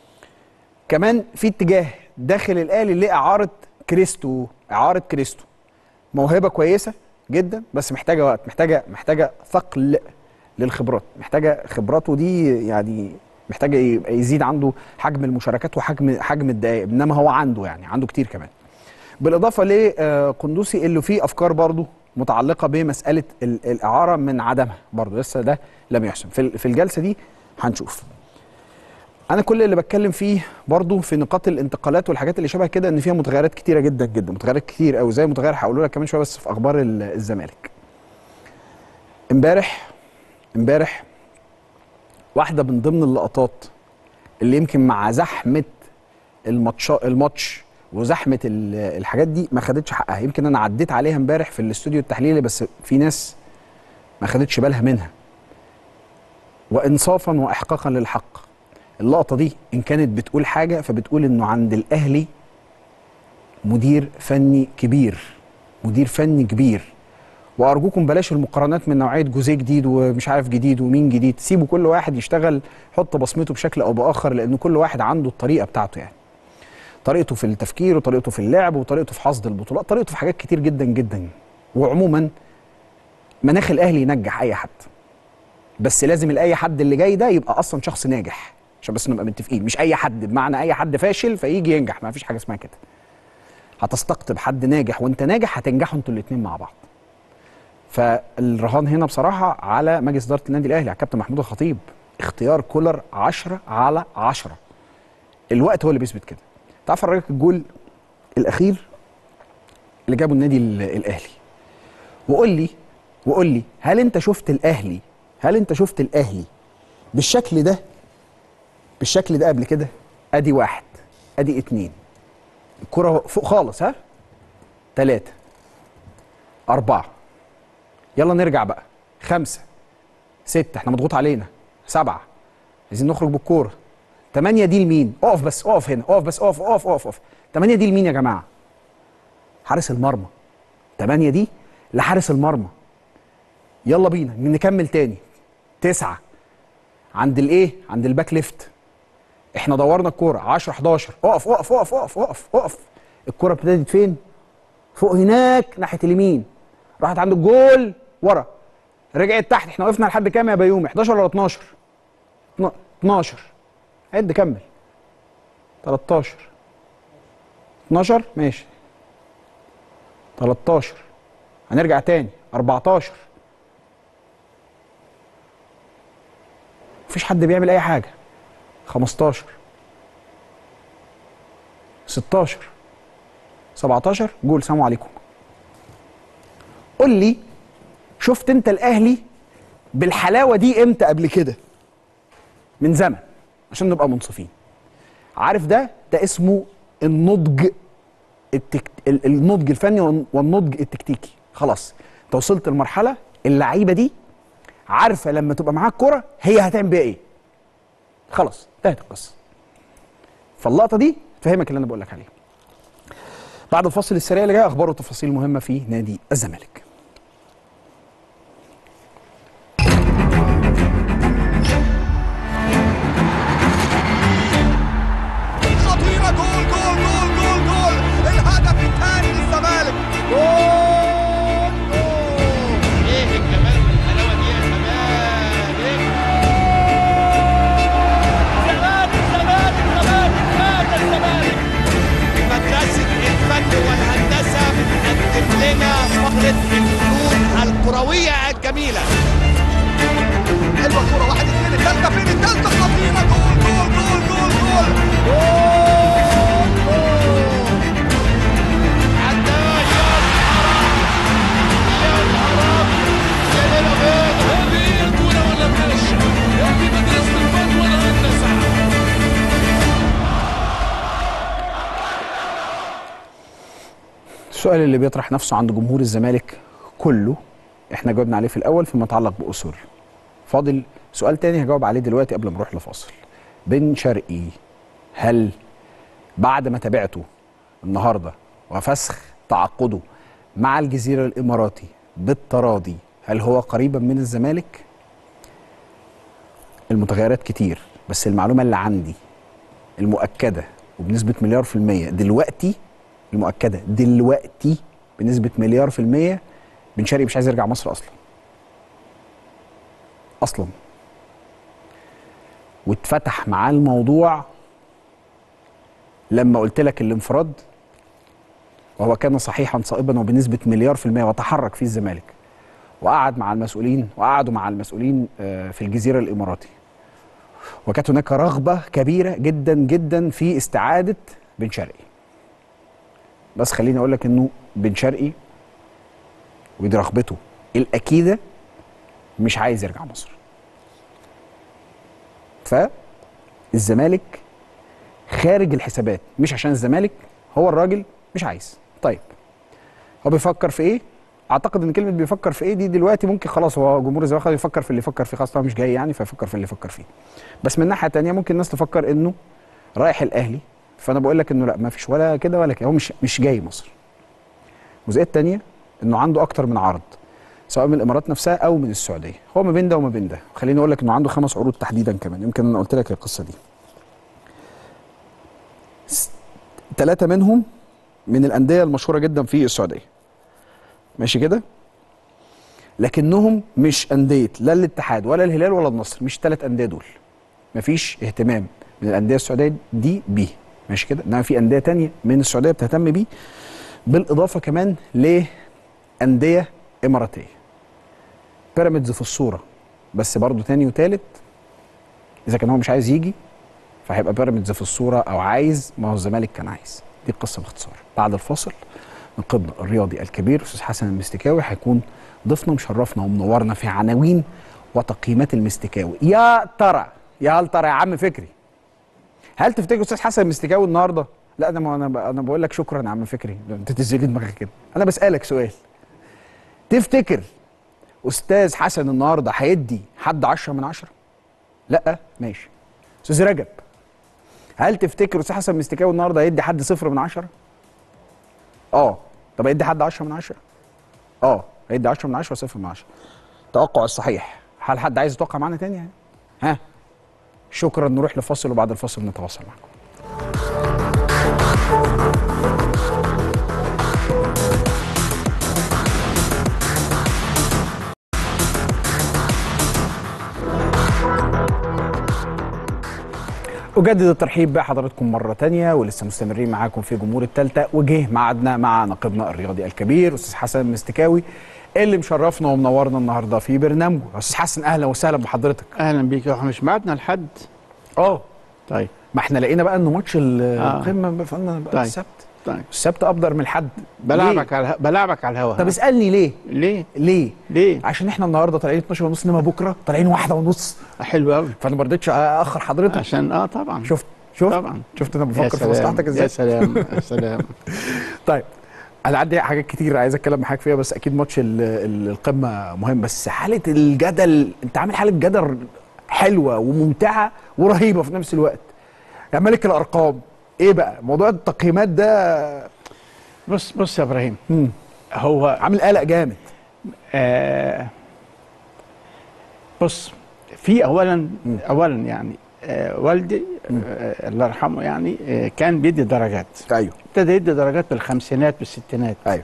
[SPEAKER 1] كمان في اتجاه داخل الاهلي لاعاره كريستو اعاره كريستو موهبه كويسه جدا بس محتاجه وقت محتاجه محتاجه ثقل للخبرات محتاجه خبراته دي يعني محتاجه يبقى يزيد عنده حجم المشاركات وحجم حجم الدقائق انما هو عنده يعني عنده كتير كمان بالاضافه لقندوسي اللي فيه افكار برضه متعلقه بمساله الاعاره من عدمها برضه لسه ده لم يحسن في الجلسه دي هنشوف انا كل اللي بتكلم فيه برضو في نقاط الانتقالات والحاجات اللي شبه كده ان فيها متغيرات كتيره جدا جدا متغيرات كتير قوي زي متغير هقوله لك كمان شويه بس في اخبار الزمالك امبارح امبارح واحده من ضمن اللقطات اللي يمكن مع زحمه الماتش الماتش وزحمه الحاجات دي ما خدتش حقها يمكن انا عديت عليها امبارح في الاستوديو التحليلي بس في ناس ما خدتش بالها منها وانصافا واحقاقا للحق اللقطه دي ان كانت بتقول حاجه فبتقول انه عند الاهلي مدير فني كبير مدير فني كبير وارجوكم بلاش المقارنات من نوعيه جوزيه جديد ومش عارف جديد ومين جديد سيبوا كل واحد يشتغل يحط بصمته بشكل او باخر لان كل واحد عنده الطريقه بتاعته يعني طريقته في التفكير وطريقته في اللعب وطريقته في حصد البطولات طريقته في حاجات كتير جدا جدا وعموما مناخ الاهلي ينجح اي حد بس لازم الاي حد اللي جاي ده يبقى اصلا شخص ناجح عشان بس نبقى متفقين مش اي حد بمعنى اي حد فاشل فيجي ينجح ما فيش حاجه اسمها كده هتستقطب حد ناجح وانت ناجح هتنجحوا انتوا الاثنين مع بعض فالرهان هنا بصراحه على مجلس اداره النادي الاهلي على الكابتن محمود الخطيب اختيار كولر 10 على 10 الوقت هو اللي بيثبت كده تعال افرجك الجول الاخير اللي جابه النادي الاهلي وقول لي وقول لي هل انت شفت الاهلي هل انت شفت الاهلي بالشكل ده بالشكل ده قبل كده ادي واحد ادي اتنين الكرة فوق خالص ها تلاتة أربعة يلا نرجع بقى خمسة ستة احنا مضغوط علينا سبعة عايزين نخرج بالكورة تمانية دي لمين؟ اقف بس اقف هنا اقف بس اقف اقف اقف اقف تمانية دي لمين يا جماعة؟ حارس المرمى تمانية دي لحارس المرمى يلا بينا نكمل تاني تسعة عند الايه؟ عند الباك ليفت احنا دورنا الكوره 10 11 اقف اقف اقف اقف اقف اقف الكوره ابتدت فين؟ فوق هناك ناحيه اليمين راحت عند الجول ورا رجعت تحت احنا وقفنا لحد كام يا بيومي 11 ولا 12 12 عد كمل 13 12 ماشي 13 هنرجع تاني 14 مفيش حد بيعمل اي حاجه 15 16 17 جول سلام عليكم قول لي شفت انت الاهلي بالحلاوه دي امتى قبل كده من زمن عشان نبقى منصفين عارف ده ده اسمه النضج التك... ال- النضج الفني والن- والنضج التكتيكي خلاص انت وصلت لمرحله اللعيبه دي عارفه لما تبقى معاك كرة هي هتعمل بيها ايه خلاص انتهت القصه فاللقطه دي فهمك اللي انا بقول لك عليه بعد الفاصل السريع اللي جاي اخبار وتفاصيل مهمه في نادي الزمالك
[SPEAKER 5] خطيرة جول جول جول جول جول الهدف الثاني للزمالك جول جول
[SPEAKER 6] ايه الجمال والحلاوه دي يا زمالك زمالك زمالك زمالك هذا الزمالك
[SPEAKER 5] مدرسة الفن والهندسة بتقدم لنا فقرة الفنون الكروية الجميلة حلوة كورة واحد اثنين الثالثة فين الثالثة خطيرة جول جول جول جول جول جول جول
[SPEAKER 6] عداء يا نهار يا ليلة بيض هذه الكورة ولا بلاش هذه مدرسة الفن والهندسة
[SPEAKER 1] السؤال اللي بيطرح نفسه عند جمهور الزمالك كله احنا جاوبنا عليه في الاول فيما يتعلق باصول فاضل سؤال تاني هجاوب عليه دلوقتي قبل ما نروح لفاصل بن شرقي هل بعد ما تابعته النهارده وفسخ تعاقده مع الجزيره الاماراتي بالتراضي هل هو قريبا من الزمالك المتغيرات كتير بس المعلومه اللي عندي المؤكده وبنسبه مليار في الميه دلوقتي المؤكده دلوقتي بنسبه مليار في الميه بن شرقي مش عايز يرجع مصر اصلا اصلا واتفتح معاه الموضوع لما قلت لك الانفراد وهو كان صحيحا صائبا وبنسبه مليار في الميه وتحرك فيه الزمالك وقعد مع المسؤولين وقعدوا مع المسؤولين آه، في الجزيره الاماراتي وكانت هناك رغبه كبيره جدا جدا في استعاده بن شرقي بس خليني اقول لك انه بن شرقي ودي رغبته الاكيده مش عايز يرجع مصر فالزمالك خارج الحسابات مش عشان الزمالك هو الراجل مش عايز طيب هو بيفكر في ايه اعتقد ان كلمه بيفكر في ايه دي دلوقتي ممكن خلاص هو جمهور الزمالك خلاص يفكر في اللي يفكر فيه خلاص طبعا مش جاي يعني فيفكر في اللي يفكر فيه بس من ناحيه تانية ممكن الناس تفكر انه رايح الاهلي فانا بقول لك انه لا ما فيش ولا كده ولا كده هو مش مش جاي مصر الجزئيه الثانيه انه عنده اكتر من عرض سواء من الامارات نفسها او من السعوديه هو ما بين ده وما بين ده خليني اقول لك انه عنده خمس عروض تحديدا كمان يمكن انا قلت لك القصه دي ثلاثه منهم من الانديه المشهوره جدا في السعوديه ماشي كده لكنهم مش انديه لا الاتحاد ولا الهلال ولا النصر مش ثلاث انديه دول مفيش اهتمام من الانديه السعوديه دي بيه ماشي كده انما في انديه تانية من السعوديه بتهتم بيه بالاضافه كمان لانديه اماراتيه بيراميدز في الصوره بس برضه تاني وتالت اذا كان هو مش عايز يجي فهيبقى بيراميدز في الصوره او عايز ما هو الزمالك كان عايز دي القصه باختصار بعد الفاصل نقيبنا الرياضي الكبير استاذ حسن المستكاوي هيكون ضيفنا مشرفنا ومنورنا في عناوين وتقييمات المستكاوي يا ترى يا هل ترى يا عم فكري هل تفتكر استاذ حسن المستكاوي النهارده لا انا ما انا ب- انا بقول لك شكرا يا عم فكري ده انت تزيد دماغك كده انا بسالك سؤال تفتكر استاذ حسن النهارده هيدي حد 10 من 10 لا ماشي استاذ رجب هل تفتكر استاذ حسن مستكاوي النهارده هيدي حد صفر من 10 اه طب هيدي حد 10 من 10 اه هيدي 10 من 10 صفر من 10 توقع الصحيح هل حد عايز يتوقع معانا تاني يعني ها شكرا نروح لفاصل وبعد الفاصل نتواصل معكم أجدد الترحيب بحضراتكم مرة تانية ولسه مستمرين معاكم في جمهور التالتة وجه ميعادنا مع ناقبنا الرياضي الكبير أستاذ حسن مستكاوي اللي مشرفنا ومنورنا النهارده في برنامجه أستاذ حسن أهلا وسهلا بحضرتك
[SPEAKER 7] اهلا بيك احنا مش ميعادنا لحد
[SPEAKER 1] اه
[SPEAKER 7] طيب
[SPEAKER 1] ما احنا لقينا بقى انه ماتش
[SPEAKER 7] آه.
[SPEAKER 1] القمه فقلنا بقى
[SPEAKER 7] طيب.
[SPEAKER 1] السبت
[SPEAKER 7] طيب
[SPEAKER 1] السبت ابدر من الحد
[SPEAKER 7] بلعبك
[SPEAKER 1] ليه؟
[SPEAKER 7] على بلعبك على الهوا
[SPEAKER 1] طب اسالني ليه
[SPEAKER 7] ليه
[SPEAKER 1] ليه
[SPEAKER 7] ليه
[SPEAKER 1] عشان احنا النهارده طالعين 12 ونص انما بكره طالعين واحدة ونص
[SPEAKER 7] حلو قوي
[SPEAKER 1] فانا ما رضيتش اخر حضرتك
[SPEAKER 7] عشان اه طبعا
[SPEAKER 1] شفت شفت
[SPEAKER 7] طبعا
[SPEAKER 1] شفت انا
[SPEAKER 7] يا
[SPEAKER 1] بفكر في
[SPEAKER 7] سلام،
[SPEAKER 1] مصلحتك
[SPEAKER 7] يا
[SPEAKER 1] ازاي
[SPEAKER 7] سلام يا سلام
[SPEAKER 1] طيب انا عندي حاجات كتير عايز اتكلم معاك فيها بس اكيد ماتش ال- ال- القمه مهم بس حاله الجدل انت عامل حاله جدل حلوه وممتعه ورهيبه في نفس الوقت يا ملك الارقام ايه بقى موضوع التقييمات ده
[SPEAKER 7] بص بص يا ابراهيم
[SPEAKER 1] مم.
[SPEAKER 7] هو
[SPEAKER 1] عامل قلق جامد
[SPEAKER 7] آه بص في اولا اولا يعني آه والدي آه الله يرحمه يعني آه كان بيدي درجات
[SPEAKER 1] ايوه
[SPEAKER 7] ابتدى يدي درجات بالخمسينات بالستينات
[SPEAKER 1] ايوه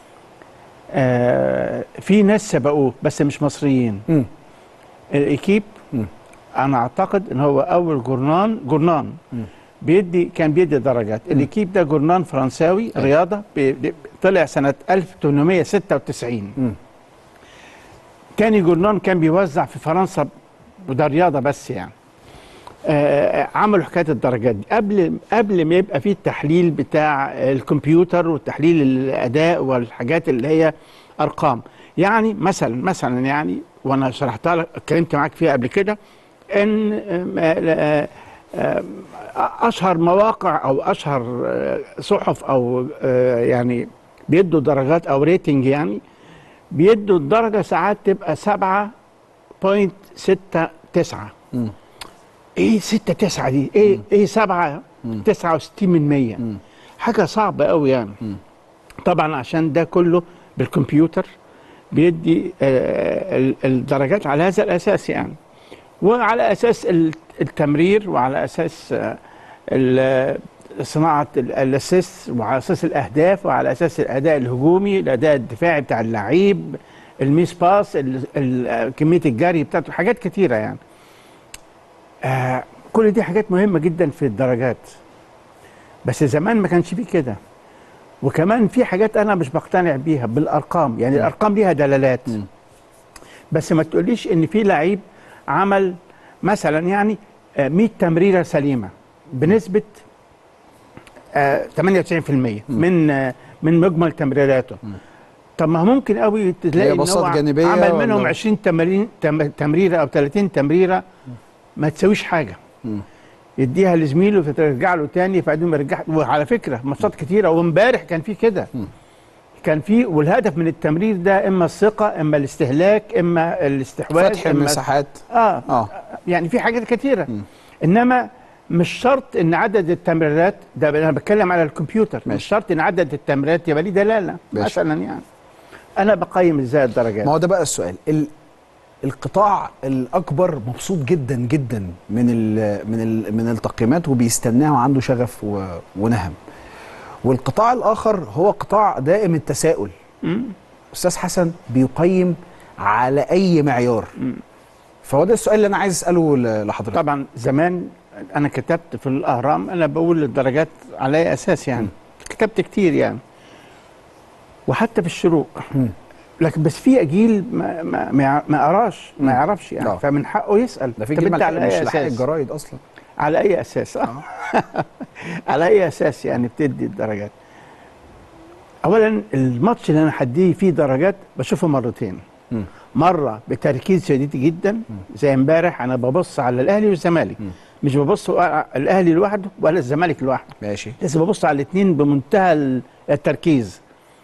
[SPEAKER 7] آه في ناس سبقوه بس مش مصريين
[SPEAKER 1] مم.
[SPEAKER 7] الايكيب
[SPEAKER 1] مم.
[SPEAKER 7] انا اعتقد ان هو اول جورنان جورنان بيدي كان بيدي درجات الايكيب ده جورنان فرنساوي رياضه بي- بي- طلع سنه 1896
[SPEAKER 1] مم.
[SPEAKER 7] تاني جورنان كان بيوزع في فرنسا وده رياضه بس يعني آه عملوا حكايه الدرجات دي قبل قبل ما يبقى في التحليل بتاع الكمبيوتر وتحليل الاداء والحاجات اللي هي ارقام يعني مثلا مثلا يعني وانا شرحتها لك اتكلمت معاك فيها قبل كده ان آم، آه، آه، اشهر مواقع او اشهر آه، صحف او آه، يعني بيدوا درجات او ريتنج يعني بيدوا الدرجه ساعات تبقى 7.69
[SPEAKER 1] مم.
[SPEAKER 7] ايه 6 9 دي ايه ايه 7 69 من 100 حاجه صعبه قوي يعني طبعا عشان ده كله بالكمبيوتر بيدي آه، ال- الدرجات على هذا الاساس يعني وعلى اساس ال- التمرير وعلى اساس آه، ال- صناعه ال- الاسيست وعلى اساس الاهداف وعلى اساس الاداء الهجومي الاداء الدفاعي بتاع اللعيب الميس باس ال- ال- كميه الجري بتاعته حاجات كتيره يعني آه كل دي حاجات مهمه جدا في الدرجات بس زمان ما كانش فيه كده وكمان في حاجات انا مش بقتنع بيها بالارقام يعني الارقام ليها دلالات بس ما تقوليش ان في لعيب عمل مثلا يعني آه، 100 تمريره سليمه بنسبه آه، 98% من آه، من مجمل تمريراته طب ما هو ممكن قوي تلاقي
[SPEAKER 1] هي
[SPEAKER 7] ان
[SPEAKER 1] بساط
[SPEAKER 7] هو
[SPEAKER 1] جانبية
[SPEAKER 7] عمل
[SPEAKER 1] ولا-
[SPEAKER 7] منهم 20 تمرين تم- تمريره او 30 تمريره ما تسويش حاجه يديها لزميله فترجع له تاني فبعدين يرجع وعلى فكره ماتشات كتيره وامبارح كان في كده كان في والهدف من التمرير ده اما الثقه اما الاستهلاك اما الاستحواذ
[SPEAKER 1] فتح
[SPEAKER 7] إما-
[SPEAKER 1] المساحات
[SPEAKER 7] اه,
[SPEAKER 1] اه
[SPEAKER 7] يعني في حاجات كتيره انما مش شرط ان عدد التمريرات ده انا بتكلم على الكمبيوتر مش شرط ان عدد التمريرات يبقى ليه دلاله
[SPEAKER 1] ماشي.
[SPEAKER 7] مثلا يعني انا بقيم ازاي الدرجات
[SPEAKER 1] ما هو ده بقى السؤال ال... القطاع الاكبر مبسوط جدا جدا من ال... من ال... من التقييمات وبيستناه وعنده شغف و... ونهم والقطاع الاخر هو قطاع دائم التساؤل استاذ حسن بيقيم على اي معيار فهو ده السؤال اللي انا عايز اساله ل- لحضرتك
[SPEAKER 7] طبعا زمان انا كتبت في الاهرام انا بقول الدرجات على اي اساس يعني كتبت كتير يعني وحتى في الشروق لكن بس في جيل ما ما ما يع- ما قراش ما يعرفش يعني
[SPEAKER 1] آه.
[SPEAKER 7] فمن حقه يسال
[SPEAKER 1] ده في
[SPEAKER 7] طب
[SPEAKER 1] جيل
[SPEAKER 7] انت على
[SPEAKER 1] مش
[SPEAKER 7] اي
[SPEAKER 1] لحق
[SPEAKER 7] اساس
[SPEAKER 1] الجرايد اصلا
[SPEAKER 7] على اي اساس آه. على اي اساس يعني بتدي الدرجات اولا الماتش اللي انا هديه فيه درجات بشوفه مرتين مره بتركيز شديد جدا زي امبارح انا ببص على الاهلي والزمالك مش ببص على الاهلي لوحده ولا الزمالك لوحده
[SPEAKER 1] ماشي
[SPEAKER 7] لازم ببص على الاثنين بمنتهى ال- التركيز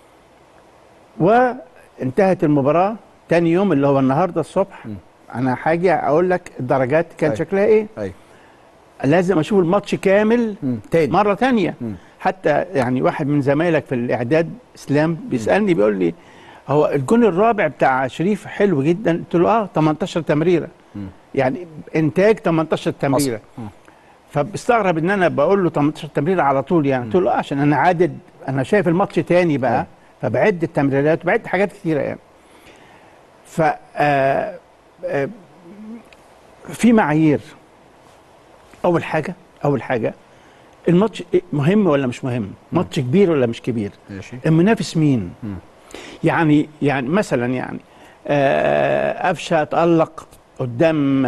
[SPEAKER 7] وانتهت المباراه تاني يوم اللي هو النهارده الصبح انا هاجي اقول لك الدرجات كان
[SPEAKER 1] أيوة.
[SPEAKER 7] شكلها ايه
[SPEAKER 1] ايوه
[SPEAKER 7] لازم اشوف الماتش كامل
[SPEAKER 1] مم. تاني
[SPEAKER 7] مره تانية حتى يعني واحد من زمايلك في الاعداد اسلام بيسالني بيقول لي هو الجون الرابع بتاع شريف حلو جدا قلت له اه 18 تمريره يعني انتاج 18 تمريره فبستغرب ان انا بقول له 18 تمريره على طول يعني قلت له اه عشان انا عادد انا شايف الماتش تاني بقى فبعد التمريرات وبعد حاجات كتيره يعني ف آه، آه، في معايير اول حاجه اول حاجه الماتش إيه مهم ولا مش مهم ماتش كبير ولا مش كبير
[SPEAKER 1] ماشي
[SPEAKER 7] المنافس مين يعني يعني مثلا يعني آه، قفشه تالق قدام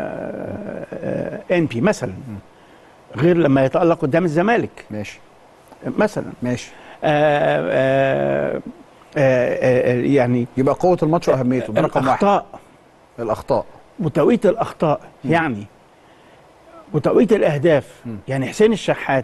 [SPEAKER 7] ان بي مثلا غير لما يتالق قدام الزمالك
[SPEAKER 1] ماشي
[SPEAKER 7] مثلا
[SPEAKER 1] ماشي
[SPEAKER 7] آه، آه، آه، آه، يعني
[SPEAKER 1] يبقى قوه الماتش واهميته ده رقم واحد
[SPEAKER 7] الاخطاء
[SPEAKER 1] الاخطاء
[SPEAKER 7] وتوقيت الاخطاء يعني وتوقيت الاهداف يعني حسين الشحات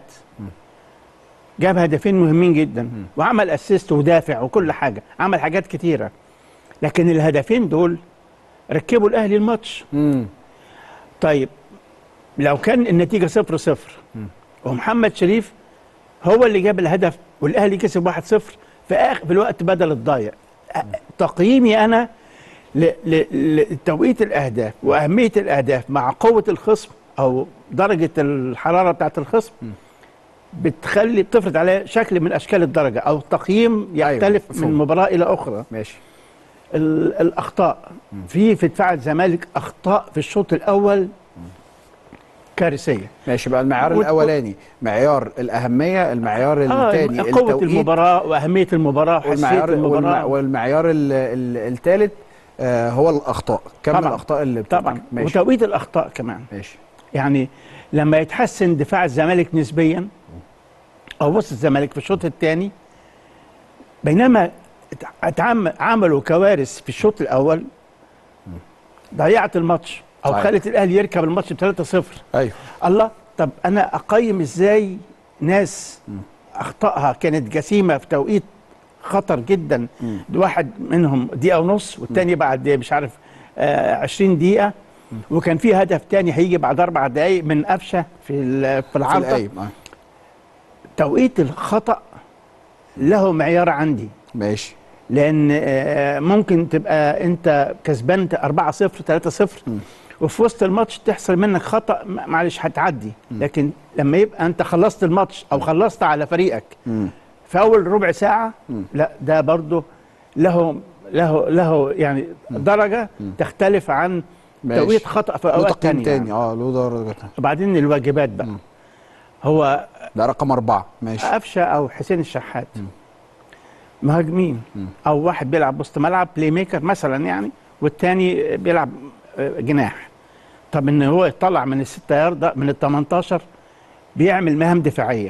[SPEAKER 7] جاب هدفين مهمين جدا وعمل اسيست ودافع وكل حاجه عمل حاجات كتيره لكن الهدفين دول ركبوا الاهلي الماتش
[SPEAKER 1] مم.
[SPEAKER 7] طيب لو كان النتيجه صفر صفر ومحمد شريف هو اللي جاب الهدف والاهلي كسب 1-0 في اخر في الوقت بدل الضايع أ- تقييمي انا ل- ل- لتوقيت الاهداف واهميه الاهداف مع قوه الخصم او درجه الحراره بتاعت الخصم بتخلي بتفرض عليه شكل من اشكال الدرجه او تقييم يختلف
[SPEAKER 1] مفهوم.
[SPEAKER 7] من مباراه الى اخرى
[SPEAKER 1] ماشي
[SPEAKER 7] ال- الاخطاء في في دفاع الزمالك اخطاء في الشوط الاول كارثيه
[SPEAKER 1] ماشي بقى المعيار
[SPEAKER 7] وال-
[SPEAKER 1] الاولاني معيار الاهميه المعيار الثاني
[SPEAKER 7] اه قوه المباراه واهميه المباراه وحساسيه
[SPEAKER 1] والمعيار
[SPEAKER 7] المباراه
[SPEAKER 1] والمع- والمعيار الثالث آه هو الاخطاء كم
[SPEAKER 7] طبعاً.
[SPEAKER 1] الاخطاء اللي
[SPEAKER 7] طبعا
[SPEAKER 1] بترتكب. ماشي
[SPEAKER 7] وتوقيت الاخطاء كمان
[SPEAKER 1] ماشي
[SPEAKER 7] يعني لما يتحسن دفاع الزمالك نسبيا او بص الزمالك في الشوط الثاني بينما ات- اتعم- عملوا كوارث في الشوط الاول ضيعت الماتش او
[SPEAKER 1] صحيح.
[SPEAKER 7] خلت الاهلي يركب الماتش ب 3-0
[SPEAKER 1] ايوه
[SPEAKER 7] الله طب انا اقيم ازاي ناس اخطائها كانت جسيمه في توقيت خطر جدا واحد منهم دقيقه ونص والتاني بعد مش عارف آه 20 دقيقه وكان في هدف تاني هيجي بعد اربع دقائق من قفشه في ال- في
[SPEAKER 1] في
[SPEAKER 7] العارضه
[SPEAKER 1] القايم آه.
[SPEAKER 7] توقيت الخطا له معيار عندي
[SPEAKER 1] ماشي
[SPEAKER 7] لان آه، ممكن تبقى انت كسبان 4 0 3 0 وفي وسط الماتش تحصل منك خطا م- معلش هتعدي لكن لما يبقى انت خلصت الماتش او خلصت على فريقك في اول ربع ساعه لا ده برضه له له له يعني درجه تختلف عن
[SPEAKER 1] ماشي.
[SPEAKER 7] توقيت خطا في
[SPEAKER 1] له
[SPEAKER 7] اوقات
[SPEAKER 1] تقييم
[SPEAKER 7] تانية
[SPEAKER 1] تاني اه له درجه
[SPEAKER 7] وبعدين الواجبات بقى هو
[SPEAKER 1] ده رقم اربعه ماشي
[SPEAKER 7] قفشه او حسين الشحات مهاجمين او واحد بيلعب وسط ملعب بلاي ميكر مثلا يعني والتاني بيلعب آه، جناح طب ان هو يطلع من الستة ياردة من ال 18 بيعمل مهام دفاعيه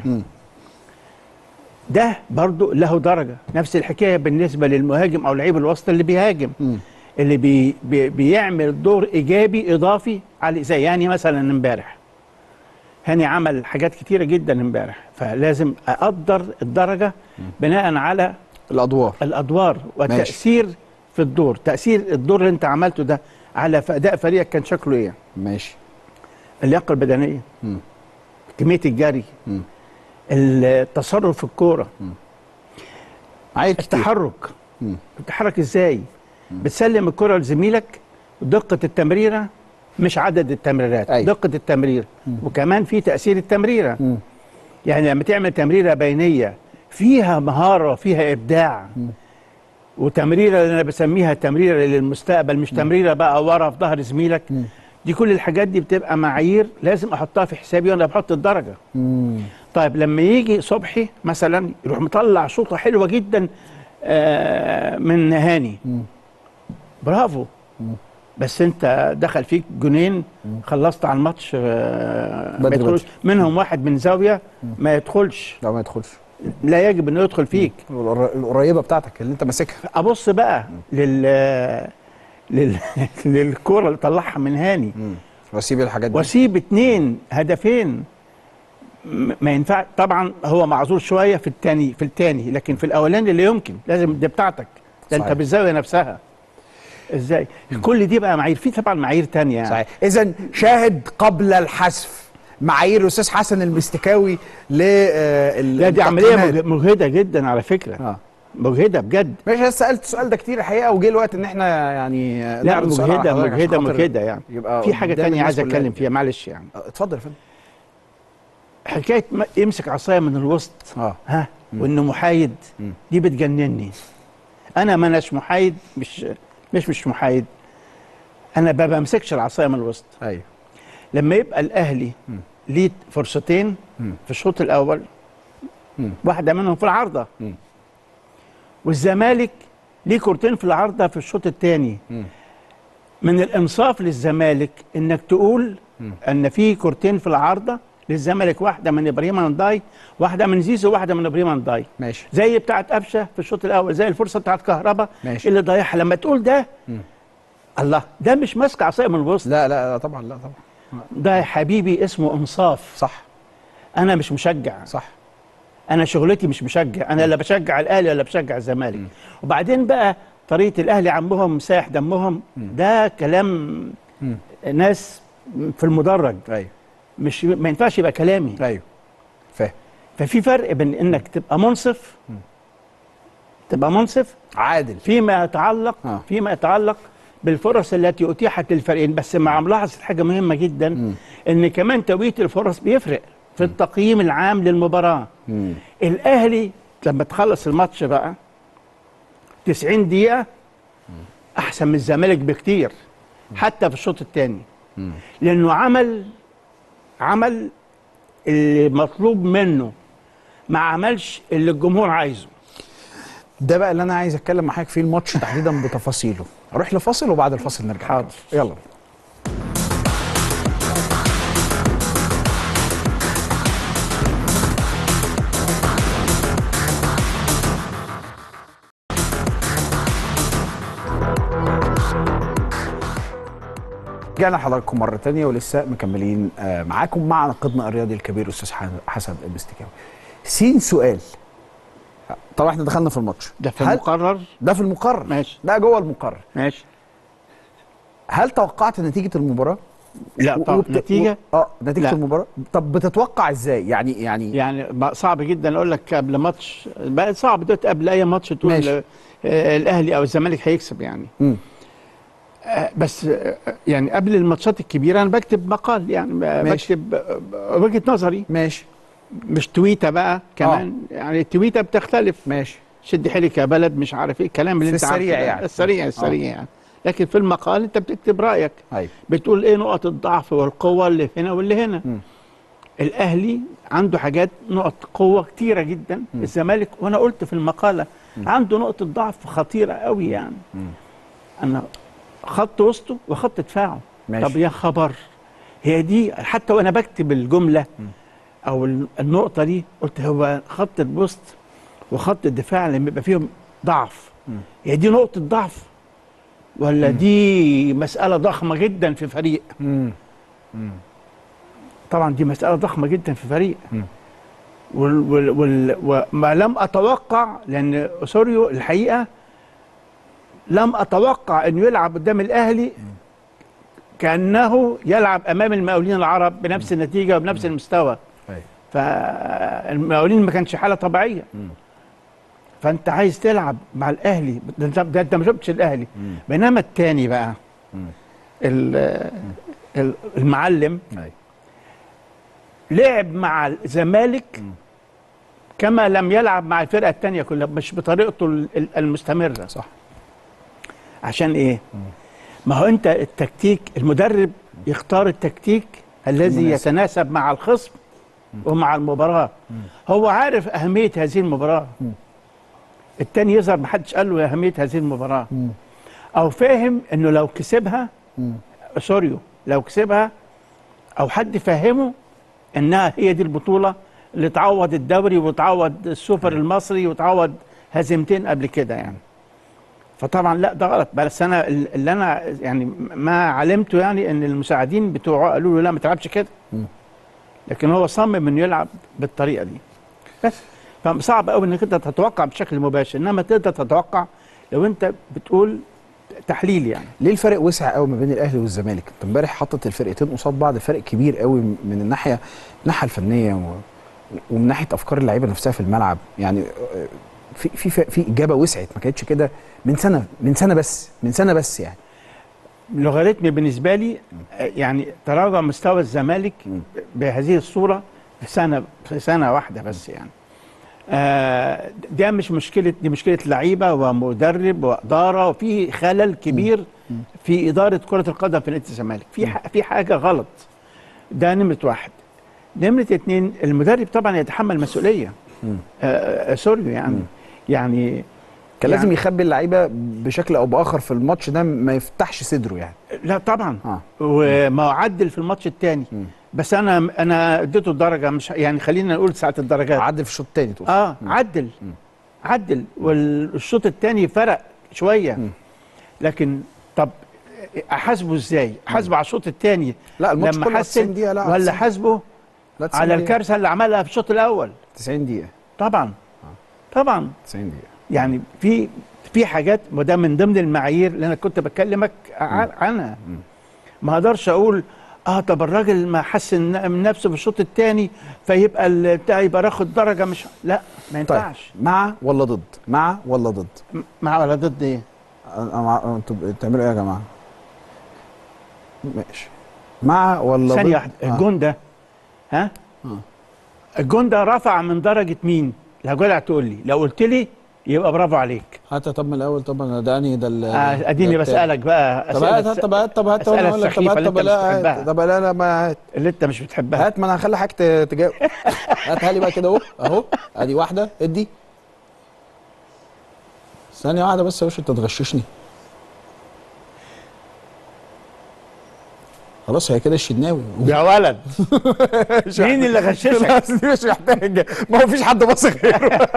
[SPEAKER 7] ده برضو له درجه نفس الحكايه بالنسبه للمهاجم او لعيب الوسط اللي بيهاجم اللي بي بي بيعمل دور ايجابي اضافي على زي يعني مثلا امبارح هاني عمل حاجات كتيره جدا امبارح فلازم اقدر الدرجه بناء على
[SPEAKER 1] الادوار
[SPEAKER 7] الادوار والتاثير في الدور تاثير الدور اللي انت عملته ده على ف- اداء فريقك كان شكله ايه
[SPEAKER 1] ماشي
[SPEAKER 7] اللياقه البدنيه
[SPEAKER 1] مم.
[SPEAKER 7] كميه الجري
[SPEAKER 1] مم.
[SPEAKER 7] التصرف في الكوره
[SPEAKER 1] عايز كتير
[SPEAKER 7] التحرك
[SPEAKER 1] مم.
[SPEAKER 7] بتتحرك ازاي بتسلم الكره لزميلك دقه التمريره مش عدد التمريرات
[SPEAKER 1] أيوة.
[SPEAKER 7] دقه التمرير وكمان في تاثير التمريره
[SPEAKER 1] مم.
[SPEAKER 7] يعني لما تعمل تمريره بينيه فيها مهاره وفيها ابداع وتمريره اللي انا بسميها تمريره للمستقبل مش تمريره بقى ورا في ظهر زميلك دي كل الحاجات دي بتبقى معايير لازم احطها في حسابي وانا بحط الدرجه
[SPEAKER 1] مم.
[SPEAKER 7] طيب لما يجي صبحي مثلا يروح مطلع شوطه حلوه جدا آه، من هاني برافو بس انت دخل فيك جونين خلصت على الماتش آه، ما
[SPEAKER 1] بدري
[SPEAKER 7] يدخلش منهم واحد من زاويه ما يدخلش
[SPEAKER 1] لا ما يدخلش
[SPEAKER 7] لا يجب انه يدخل فيك
[SPEAKER 1] القر- القريبه بتاعتك اللي انت ماسكها
[SPEAKER 7] ابص بقى لل لل للكوره اللي طلعها من هاني
[SPEAKER 1] واسيب الحاجات دي
[SPEAKER 7] واسيب اتنين هدفين م- ما ينفع طبعا هو معذور شويه في الثاني في الثاني لكن في الاولاني اللي يمكن لازم دي بتاعتك ده انت
[SPEAKER 1] صحيح.
[SPEAKER 7] بالزاويه نفسها ازاي كل دي بقى معايير في طبعا معايير تانية يعني
[SPEAKER 1] صحيح اذا شاهد قبل الحذف معايير الاستاذ حسن المستكاوي ل آه، ال-
[SPEAKER 7] لا دي عمليه
[SPEAKER 1] التقييمات.
[SPEAKER 7] مج- مجهده جدا على فكره
[SPEAKER 1] اه
[SPEAKER 7] مجهده بجد
[SPEAKER 1] ماشي أنا سالت السؤال ده كتير الحقيقه وجه الوقت ان احنا يعني آه،
[SPEAKER 7] لا
[SPEAKER 1] نعرض سؤال على
[SPEAKER 7] مجهده
[SPEAKER 1] حضرتك عشان
[SPEAKER 7] مجهده
[SPEAKER 1] خاطر
[SPEAKER 7] مجهده يعني
[SPEAKER 1] يبقى
[SPEAKER 7] في حاجه
[SPEAKER 1] قدام
[SPEAKER 7] تانية
[SPEAKER 1] الناس
[SPEAKER 7] عايز
[SPEAKER 1] كلها.
[SPEAKER 7] اتكلم فيها معلش يعني
[SPEAKER 1] آه، اتفضل يا فندم
[SPEAKER 7] حكايه ما- يمسك عصايه من الوسط
[SPEAKER 1] اه
[SPEAKER 7] ها وانه محايد دي بتجنني انا ما اناش محايد مش مش مش محايد انا ما بمسكش العصايه من الوسط
[SPEAKER 1] ايوه
[SPEAKER 7] لما يبقى الاهلي ليه فرصتين في الشوط الاول واحده منهم في العارضه والزمالك ليه كورتين في العارضه في الشوط الثاني من الانصاف للزمالك انك تقول ان في كورتين في العارضه للزمالك واحده من ابراهيم انداي واحده من زيزو واحده من ابراهيم انداي
[SPEAKER 1] ماشي
[SPEAKER 7] زي بتاعت قفشه في الشوط الاول زي الفرصه بتاعت كهربا
[SPEAKER 1] ماشي.
[SPEAKER 7] اللي ضيعها لما تقول ده الله ده مش ماسك عصايه من الوسط
[SPEAKER 1] لا لا لا طبعا لا طبعا
[SPEAKER 7] ده يا حبيبي اسمه انصاف
[SPEAKER 1] صح
[SPEAKER 7] انا مش مشجع
[SPEAKER 1] صح
[SPEAKER 7] انا شغلتي مش مشجع انا لا بشجع الاهلي ولا بشجع الزمالك وبعدين بقى طريقه الاهلي عمهم سايح دمهم ده كلام ناس في المدرج
[SPEAKER 1] ايوه
[SPEAKER 7] مش ما ينفعش يبقى كلامي
[SPEAKER 1] ايوه فاهم
[SPEAKER 7] ففي فرق بين انك تبقى منصف تبقى منصف
[SPEAKER 1] عادل
[SPEAKER 7] فيما يتعلق
[SPEAKER 1] آه.
[SPEAKER 7] فيما يتعلق بالفرص التي اتيحت للفريقين بس مع ملاحظه حاجه مهمه جدا ان كمان توقيت الفرص بيفرق في التقييم العام للمباراه الاهلي لما تخلص الماتش بقى 90 دقيقه احسن من الزمالك بكتير حتى في الشوط الثاني لانه عمل عمل اللي مطلوب منه ما عملش اللي الجمهور عايزه
[SPEAKER 1] ده بقى اللي انا عايز اتكلم مع حضرتك فيه الماتش تحديدا بتفاصيله اروح لفاصل وبعد الفاصل نرجع
[SPEAKER 7] حاضر.
[SPEAKER 1] يلا رجعنا لحضراتكم مرة تانية ولسه مكملين آه، معاكم مع ناقدنا الرياضي الكبير أستاذ ح- حسن المستكاوي. سين سؤال طبعا احنا دخلنا في الماتش
[SPEAKER 7] ده في
[SPEAKER 1] هل-
[SPEAKER 7] المقرر
[SPEAKER 1] ده في المقرر
[SPEAKER 7] ماشي.
[SPEAKER 1] ده جوه المقرر
[SPEAKER 7] ماشي
[SPEAKER 1] هل توقعت نتيجة المباراة؟
[SPEAKER 7] لا
[SPEAKER 1] و-
[SPEAKER 7] طب
[SPEAKER 1] وبت-
[SPEAKER 7] نتيجه
[SPEAKER 1] و- اه نتيجة
[SPEAKER 7] لا.
[SPEAKER 1] المباراة طب بتتوقع ازاي؟ يعني يعني
[SPEAKER 7] يعني بقى صعب جدا اقول لك قبل ماتش بقى صعب دلوقتي قبل اي ماتش تقول
[SPEAKER 1] ماشي.
[SPEAKER 7] آه، الاهلي او الزمالك هيكسب يعني
[SPEAKER 1] مم.
[SPEAKER 7] آه، بس آه، يعني قبل الماتشات الكبيره انا بكتب مقال يعني ب-
[SPEAKER 1] ماشي.
[SPEAKER 7] بكتب آه، وجهه نظري
[SPEAKER 1] ماشي
[SPEAKER 7] مش تويته بقى كمان يعني التويته بتختلف
[SPEAKER 1] ماشي
[SPEAKER 7] شد حيلك يا بلد مش عارف ايه الكلام اللي
[SPEAKER 1] في
[SPEAKER 7] انت عارفه
[SPEAKER 1] السريع
[SPEAKER 7] ده.
[SPEAKER 1] يعني.
[SPEAKER 7] السريع السريع يعني لكن في المقال انت بتكتب رايك
[SPEAKER 1] ايوه
[SPEAKER 7] بتقول ايه نقط الضعف والقوه اللي هنا واللي هنا
[SPEAKER 1] مم.
[SPEAKER 7] الاهلي عنده حاجات نقط قوه كتيره جدا الزمالك وانا قلت في المقاله عنده نقطه ضعف خطيره قوي يعني انا خط وسطه وخط دفاعه
[SPEAKER 1] ماشي.
[SPEAKER 7] طب يا خبر هي دي حتى وانا بكتب الجمله او ال- النقطه دي قلت هو خط الوسط وخط الدفاع لما يبقى فيهم ضعف هي دي نقطه ضعف ولا دي مساله ضخمه جدا في فريق
[SPEAKER 1] مم.
[SPEAKER 7] طبعا دي مسألة ضخمة جدا في فريق وال وال وال وما لم أتوقع لأن أوسوريو الحقيقة لم أتوقع أنه يلعب قدام الأهلي كأنه يلعب أمام المقاولين العرب بنفس النتيجة وبنفس المستوى
[SPEAKER 1] أيوة.
[SPEAKER 7] فالمقاولين ما كانش حالة طبيعية فأنت عايز تلعب مع الأهلي ده أنت- ده أنت ما شفتش الأهلي بينما التاني بقى ال- ال- المعلم
[SPEAKER 1] ايوه
[SPEAKER 7] لعب مع الزمالك كما لم يلعب مع الفرقه الثانيه كلها مش بطريقته ال- ال- المستمره
[SPEAKER 1] صح
[SPEAKER 7] عشان ايه ما هو انت التكتيك المدرب يختار التكتيك الذي
[SPEAKER 1] المناسب.
[SPEAKER 7] يتناسب مع الخصم ومع المباراه هو عارف اهميه هذه المباراه التاني يظهر ما حدش قال له اهميه هذه المباراه او فاهم انه لو كسبها سوريو لو كسبها او حد فهمه انها هي دي البطوله اللي تعوض الدوري وتعوض السوبر المصري وتعوض هزيمتين قبل كده يعني فطبعا لا ده غلط بس انا ال- اللي انا يعني ما علمته يعني ان المساعدين بتوعه قالوا له لا ما تلعبش كده لكن هو صمم انه يلعب بالطريقه دي بس فصعب قوي انك انت تتوقع بشكل مباشر انما تقدر تتوقع لو انت بتقول تحليل يعني
[SPEAKER 1] ليه الفرق وسع قوي ما بين الاهلي والزمالك انت امبارح حطت الفرقتين قصاد بعض فرق كبير قوي من الناحيه الناحيه الفنيه و... ومن ناحيه افكار اللعيبه نفسها في الملعب يعني آه، في في في اجابه وسعت ما كانتش كده من سنه من سنه بس من سنه بس يعني
[SPEAKER 7] لوغاريتمي بالنسبه لي آه، يعني تراجع مستوى الزمالك بهذه الصوره في سنه في سنه واحده بس يعني آه، ده مش مشكله دي مشكله لعيبه ومدرب واداره وفي خلل كبير في اداره كره القدم في نادي الزمالك في ح- في حاجه غلط ده نمره واحد نمره اتنين المدرب طبعا يتحمل مسؤوليه آه، آه، سوري يعني يعني
[SPEAKER 1] كان لازم
[SPEAKER 7] يعني-
[SPEAKER 1] يخبي اللعيبه بشكل او باخر في الماتش ده ما يفتحش صدره يعني
[SPEAKER 7] لا طبعا
[SPEAKER 1] آه.
[SPEAKER 7] وما هو عدل في الماتش الثاني بس انا انا اديته الدرجه مش يعني خلينا نقول ساعه الدرجات
[SPEAKER 1] عدل في الشوط الثاني تقصد
[SPEAKER 7] اه عدل عدل والشوط الثاني فرق شويه لكن طب احاسبه ازاي احاسبه على الشوط الثاني
[SPEAKER 1] لا الماتش
[SPEAKER 7] لما
[SPEAKER 1] كله
[SPEAKER 7] حسن
[SPEAKER 1] 90 دقيقة لا
[SPEAKER 7] ولا
[SPEAKER 1] 90
[SPEAKER 7] حاسبه
[SPEAKER 1] لا 90
[SPEAKER 7] على
[SPEAKER 1] دقيقة.
[SPEAKER 7] الكارثه اللي عملها في الشوط الاول
[SPEAKER 1] 90 دقيقة
[SPEAKER 7] طبعا طبعا
[SPEAKER 1] 90 دقيقة
[SPEAKER 7] يعني في في حاجات وده من ضمن المعايير اللي انا كنت بكلمك ع- عنها ما اقدرش اقول اه طب الراجل ما حسن من نفسه في الشوط الثاني فيبقى ال- بتاع يبقى ياخد درجه مش لا ما
[SPEAKER 1] طيب
[SPEAKER 7] ينفعش
[SPEAKER 1] مع ولا ضد مع ولا ضد
[SPEAKER 7] م- مع ولا ضد ايه
[SPEAKER 1] أنا مع انتوا بتعملوا ايه يا جماعة ماشي مع ولا ضد
[SPEAKER 7] ثانيه واحده
[SPEAKER 1] آه.
[SPEAKER 7] الجون ده ها
[SPEAKER 1] آه.
[SPEAKER 7] الجون ده رفع من درجه مين لا جدع تقول لي لو قلت لي يبقى برافو عليك
[SPEAKER 1] هات طب من الاول طب أنا ده انهي ده ال-
[SPEAKER 7] آه، اديني
[SPEAKER 1] ده التاني.
[SPEAKER 7] بسالك بقى
[SPEAKER 1] طب هات هات طب هات طب هات طب
[SPEAKER 7] أسئلة
[SPEAKER 1] انا اقول لك طب
[SPEAKER 7] السخيفة
[SPEAKER 1] هات
[SPEAKER 7] اللي
[SPEAKER 1] طب
[SPEAKER 7] أنت
[SPEAKER 1] لا
[SPEAKER 7] مش
[SPEAKER 1] هات.
[SPEAKER 7] بتحبها.
[SPEAKER 1] طب لا لا ما هات
[SPEAKER 7] اللي انت مش بتحبها
[SPEAKER 1] هات ما انا هخلي حضرتك ت- تجاوب هاتها لي بقى كده اهو اهو ادي واحده ادي ثانيه واحده بس يا باشا انت تغششني خلاص هي كده الشناوي
[SPEAKER 7] يا ولد مين اللي غششك
[SPEAKER 1] دي مش محتاج ما هو فيش حد بص غيره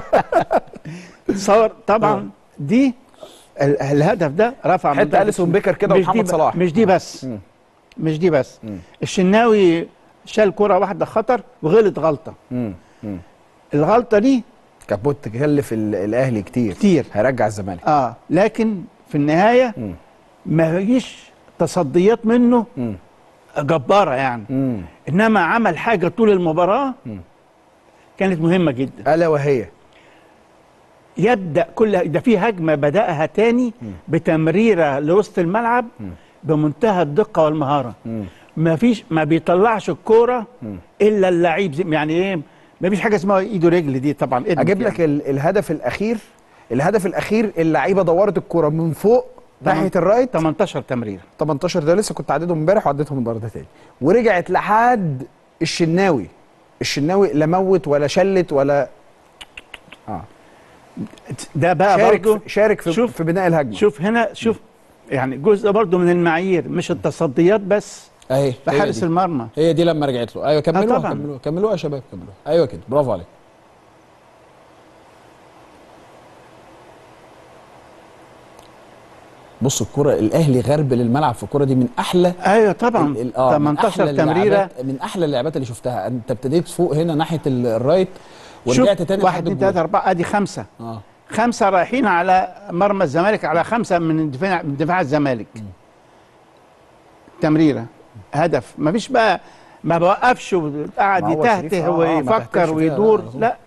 [SPEAKER 7] تصور طبعا دي ال- الهدف ده رفع من
[SPEAKER 1] حته
[SPEAKER 7] درجة
[SPEAKER 1] اليسون بيكر كده
[SPEAKER 7] مش دي
[SPEAKER 1] ومحمد
[SPEAKER 7] ب-
[SPEAKER 1] صلاح
[SPEAKER 7] مش دي بس
[SPEAKER 1] مم.
[SPEAKER 7] مش دي بس
[SPEAKER 1] مم.
[SPEAKER 7] الشناوي شال كرة واحدة خطر وغلط غلطة
[SPEAKER 1] مم. مم.
[SPEAKER 7] الغلطة دي
[SPEAKER 1] كابوت تكلف ال- الاهلي كتير
[SPEAKER 7] كتير
[SPEAKER 1] هيرجع الزمالك
[SPEAKER 7] اه لكن في النهاية
[SPEAKER 1] مم.
[SPEAKER 7] ما فيش تصديات منه
[SPEAKER 1] مم.
[SPEAKER 7] جبارة يعني
[SPEAKER 1] مم.
[SPEAKER 7] انما عمل حاجة طول المباراة
[SPEAKER 1] مم.
[SPEAKER 7] كانت مهمة جدا
[SPEAKER 1] الا وهي
[SPEAKER 7] يبدا كل ده في هجمه بداها تاني بتمريره لوسط الملعب بمنتهى الدقه والمهاره
[SPEAKER 1] مم.
[SPEAKER 7] ما فيش ما بيطلعش الكوره الا اللعيب زي- يعني ايه ما فيش حاجه اسمها ايده رجل دي طبعا إدمت
[SPEAKER 1] اجيب
[SPEAKER 7] يعني.
[SPEAKER 1] لك ال- الهدف الاخير الهدف الاخير اللعيبه دورت الكره من فوق ناحيه الرايت
[SPEAKER 7] 18 تمريره
[SPEAKER 1] 18 ده لسه كنت عديتهم امبارح وعديتهم النهارده تاني ورجعت لحد الشناوي الشناوي لا موت ولا شلت ولا اه
[SPEAKER 7] ده بقى
[SPEAKER 1] شارك
[SPEAKER 7] برضه
[SPEAKER 1] في شارك في,
[SPEAKER 7] شوف-
[SPEAKER 1] في بناء الهجمه
[SPEAKER 7] شوف هنا شوف يعني جزء برضه من المعايير مش التصديات بس
[SPEAKER 1] اهي
[SPEAKER 7] لحارس المرمى
[SPEAKER 1] هي دي لما رجعت له ايوه كملوا
[SPEAKER 7] طبعاً.
[SPEAKER 1] كملوا كملوا يا شباب كملوا ايوه كده برافو عليك بص الكرة الاهلي غربل الملعب في الكرة دي من احلى
[SPEAKER 7] ايوه طبعا
[SPEAKER 1] ال- ال- آه، من
[SPEAKER 7] 18
[SPEAKER 1] أحلى
[SPEAKER 7] تمريره
[SPEAKER 1] اللعبات- من احلى اللعبات اللي شفتها انت ابتديت فوق هنا ناحيه ال- الرايت ورجعت
[SPEAKER 7] شوف
[SPEAKER 1] تاني
[SPEAKER 7] واحد
[SPEAKER 1] لحد
[SPEAKER 7] اتنين
[SPEAKER 1] الجول.
[SPEAKER 7] تلاته اربعه ادي خمسه
[SPEAKER 1] اه
[SPEAKER 7] خمسه رايحين على مرمى الزمالك على خمسه من دفاع من دفاع الزمالك تمريره هدف ما فيش بقى ما بوقفش وقعد
[SPEAKER 1] ما هو شريف،
[SPEAKER 7] يتهته
[SPEAKER 1] آه، آه، ما
[SPEAKER 7] ويفكر
[SPEAKER 1] تهتش فيها،
[SPEAKER 7] ويدور
[SPEAKER 1] لا،
[SPEAKER 7] لا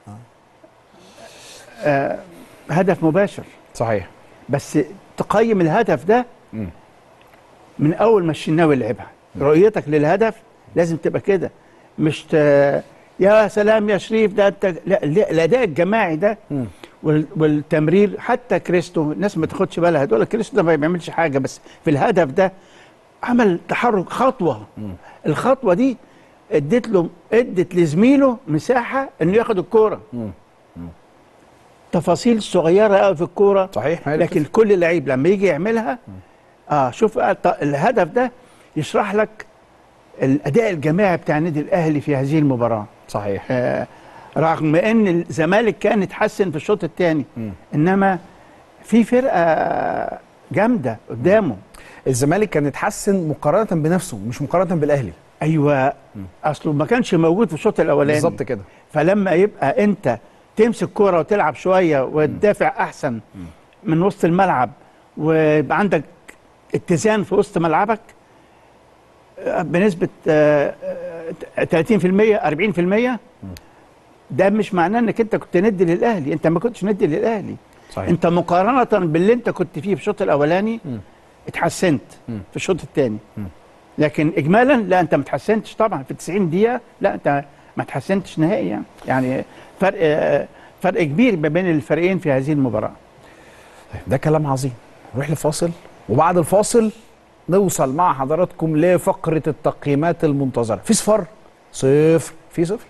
[SPEAKER 7] آه هدف مباشر
[SPEAKER 1] صحيح
[SPEAKER 7] بس تقيم الهدف ده
[SPEAKER 1] مم.
[SPEAKER 7] من اول ما الشناوي لعبها رؤيتك للهدف لازم تبقى كده مش ت... يا سلام يا شريف ده انت لا لا- الاداء الجماعي ده
[SPEAKER 1] مم.
[SPEAKER 7] وال... والتمرير حتى كريستو الناس ما تاخدش بالها تقول لك كريستو ده ما بيعملش حاجه بس في الهدف ده عمل تحرك خطوه الخطوه دي ادت له ادت لزميله مساحه انه ياخد الكوره
[SPEAKER 1] مم.
[SPEAKER 7] تفاصيل صغيره قوي في الكوره
[SPEAKER 1] صحيح هي
[SPEAKER 7] لكن كل لعيب لما يجي يعملها اه شوف بقى الط- الهدف ده يشرح لك الاداء الجماعي بتاع النادي الاهلي في هذه المباراه
[SPEAKER 1] صحيح
[SPEAKER 7] آه رغم ان الزمالك كان اتحسن في الشوط الثاني
[SPEAKER 1] مم.
[SPEAKER 7] انما في فرقه جامده قدامه
[SPEAKER 1] الزمالك كان اتحسن مقارنه بنفسه مش مقارنه بالاهلي
[SPEAKER 7] ايوه اصله ما كانش موجود في الشوط الاولاني
[SPEAKER 1] بالظبط كده
[SPEAKER 7] فلما يبقى انت تمسك كوره وتلعب شويه وتدافع احسن من وسط الملعب ويبقى عندك اتزان في وسط ملعبك آه، بنسبه آه، آه، 30% 40% ده مش معناه انك انت كنت ندي للاهلي انت ما كنتش ندي للاهلي
[SPEAKER 1] صحيح
[SPEAKER 7] انت مقارنه باللي انت كنت فيه في الشوط الاولاني
[SPEAKER 1] مم.
[SPEAKER 7] اتحسنت
[SPEAKER 1] مم.
[SPEAKER 7] في الشوط الثاني
[SPEAKER 1] مم.
[SPEAKER 7] لكن اجمالا لا انت ما اتحسنتش طبعا في 90 دقيقه لا انت ما اتحسنتش نهائي يعني يعني فرق آه، فرق كبير ما بين الفريقين في هذه المباراه
[SPEAKER 1] ده كلام عظيم نروح لفاصل وبعد الفاصل نوصل مع حضراتكم لفقرة التقييمات المنتظرة في صفر صفر في صفر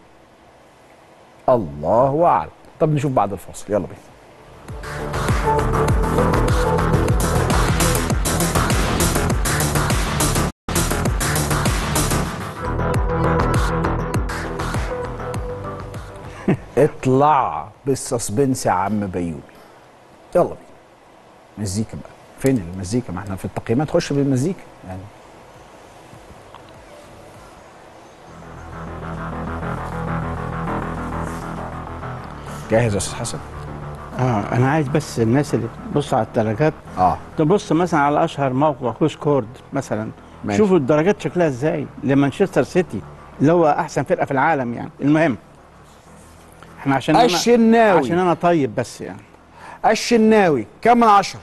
[SPEAKER 1] الله أعلم طب نشوف بعد الفاصل يلا بينا اطلع بالسسبنس يا عم بيومي يلا بينا مزيكا بقى فين المزيكا ما احنا في التقييمات خش بالمزيكا يعني جاهز يا استاذ حسن
[SPEAKER 7] اه انا عايز بس الناس اللي بتبص على الدرجات
[SPEAKER 1] اه
[SPEAKER 7] تبص مثلا على اشهر موقع كوش كورد مثلا
[SPEAKER 1] ماشي.
[SPEAKER 7] شوفوا الدرجات شكلها ازاي لمانشستر سيتي اللي هو احسن فرقه في العالم يعني المهم احنا عشان انا
[SPEAKER 1] الشناوي
[SPEAKER 7] عشان انا طيب بس يعني
[SPEAKER 1] الشناوي كم من عشرة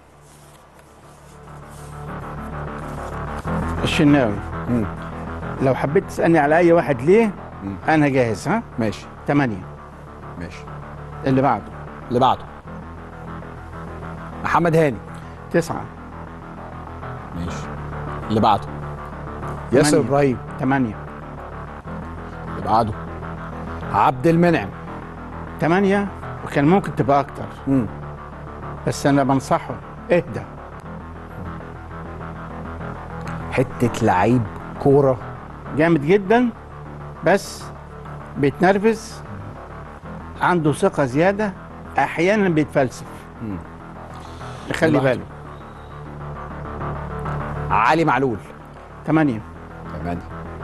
[SPEAKER 7] الشناوي
[SPEAKER 1] مم.
[SPEAKER 7] لو حبيت تسالني على اي واحد ليه انا جاهز ها
[SPEAKER 1] ماشي
[SPEAKER 7] ثمانية
[SPEAKER 1] ماشي
[SPEAKER 7] اللي بعده
[SPEAKER 1] اللي بعده محمد هاني
[SPEAKER 7] تسعة
[SPEAKER 1] ماشي اللي بعده ياسر
[SPEAKER 7] تمانية.
[SPEAKER 1] ابراهيم
[SPEAKER 7] ثمانية
[SPEAKER 1] اللي بعده عبد المنعم
[SPEAKER 7] ثمانية وكان ممكن تبقى أكتر
[SPEAKER 1] مم.
[SPEAKER 7] بس أنا بنصحه اهدى
[SPEAKER 1] حته لعيب كوره
[SPEAKER 7] جامد جدا بس بيتنرفز عنده ثقة زيادة أحيانا بيتفلسف خلي
[SPEAKER 1] لوحده.
[SPEAKER 7] باله
[SPEAKER 1] علي معلول
[SPEAKER 7] ثمانية
[SPEAKER 1] ثمانية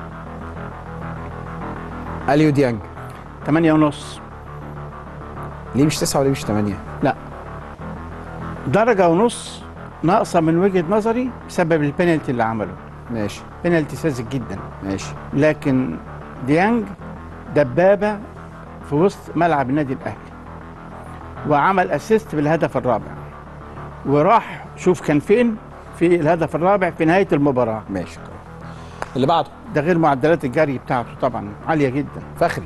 [SPEAKER 1] اليو ديانج
[SPEAKER 7] ثمانية ونص
[SPEAKER 1] ليه مش تسعة وليه مش ثمانية؟
[SPEAKER 7] لا درجة ونص ناقصة من وجهة نظري بسبب البينالتي اللي عمله
[SPEAKER 1] ماشي
[SPEAKER 7] بينالتي ساذج جدا
[SPEAKER 1] ماشي
[SPEAKER 7] لكن ديانج دبابة في وسط ملعب النادي الأهلي وعمل اسيست بالهدف الرابع وراح شوف كان فين في الهدف الرابع في نهاية المباراة
[SPEAKER 1] ماشي اللي بعده
[SPEAKER 7] ده غير معدلات الجري بتاعته طبعا عالية جدا
[SPEAKER 1] فخري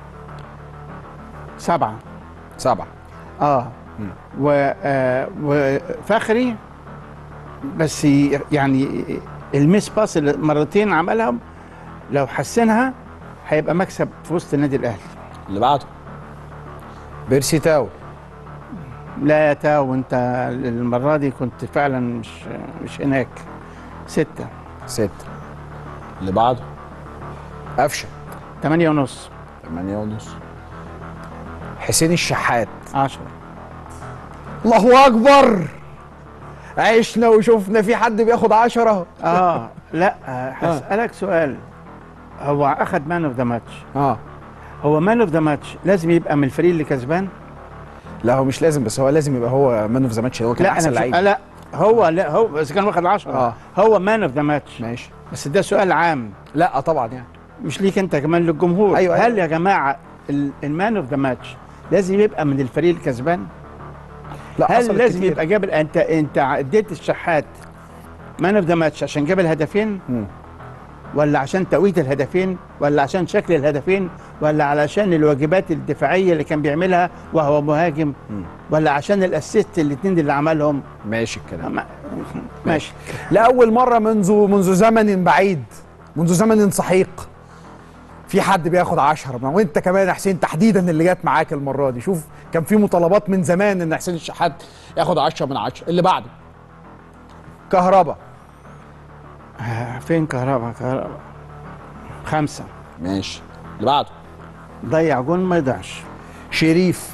[SPEAKER 7] سبعة
[SPEAKER 1] سبعة
[SPEAKER 7] اه و آه وفخري بس ي- يعني الميس باس اللي مرتين عملهم لو حسنها هيبقى مكسب في وسط النادي الاهلي
[SPEAKER 1] اللي بعده بيرسي تاو
[SPEAKER 7] لا يا تاو انت المره دي كنت فعلا مش مش هناك ستة
[SPEAKER 1] ستة اللي بعده قفشة
[SPEAKER 7] تمانية ونص
[SPEAKER 1] ثمانية ونص حسين الشحات
[SPEAKER 7] عشرة
[SPEAKER 1] الله أكبر عشنا وشفنا في حد بياخد عشرة
[SPEAKER 7] اه لا آه، هسألك سؤال هو اخد مان اوف ذا ماتش
[SPEAKER 1] اه
[SPEAKER 7] هو مان اوف ذا ماتش لازم يبقى من الفريق اللي كسبان
[SPEAKER 1] لا هو مش لازم بس هو لازم يبقى هو مان اوف ذا ماتش هو كان
[SPEAKER 7] لا
[SPEAKER 1] احسن
[SPEAKER 7] انا مش-
[SPEAKER 1] لعيب
[SPEAKER 7] آه، لا هو لا هو بس كان واخد 10
[SPEAKER 1] آه.
[SPEAKER 7] هو مان اوف ذا ماتش
[SPEAKER 1] ماشي
[SPEAKER 7] بس ده سؤال عام
[SPEAKER 1] لا طبعا يعني
[SPEAKER 7] مش ليك انت كمان للجمهور
[SPEAKER 1] أيوة،
[SPEAKER 7] هل
[SPEAKER 1] أيوة.
[SPEAKER 7] يا جماعه المان اوف ذا ماتش لازم يبقى من الفريق الكسبان
[SPEAKER 1] لا
[SPEAKER 7] هل
[SPEAKER 1] حصلت
[SPEAKER 7] لازم
[SPEAKER 1] كتير.
[SPEAKER 7] يبقى جاب انت انت اديت الشحات مان اوف ذا ماتش عشان جاب الهدفين
[SPEAKER 1] مم.
[SPEAKER 7] ولا عشان توقيت الهدفين ولا عشان شكل الهدفين ولا علشان الواجبات الدفاعيه اللي كان بيعملها وهو مهاجم ولا عشان الاسيست الاثنين اللي عملهم
[SPEAKER 1] ماشي الكلام
[SPEAKER 7] ما- ماشي
[SPEAKER 1] لأول مرة منذ منذ زمن بعيد منذ زمن سحيق في حد بياخد عشرة وانت كمان يا حسين تحديدا اللي جت معاك المرة دي شوف كان في مطالبات من زمان ان حسين الشحات ياخد عشرة من عشرة اللي بعده كهربا
[SPEAKER 7] آه، فين كهرباء كهرباء خمسة
[SPEAKER 1] ماشي اللي بعده
[SPEAKER 7] ضيع جون ما يضيعش
[SPEAKER 1] شريف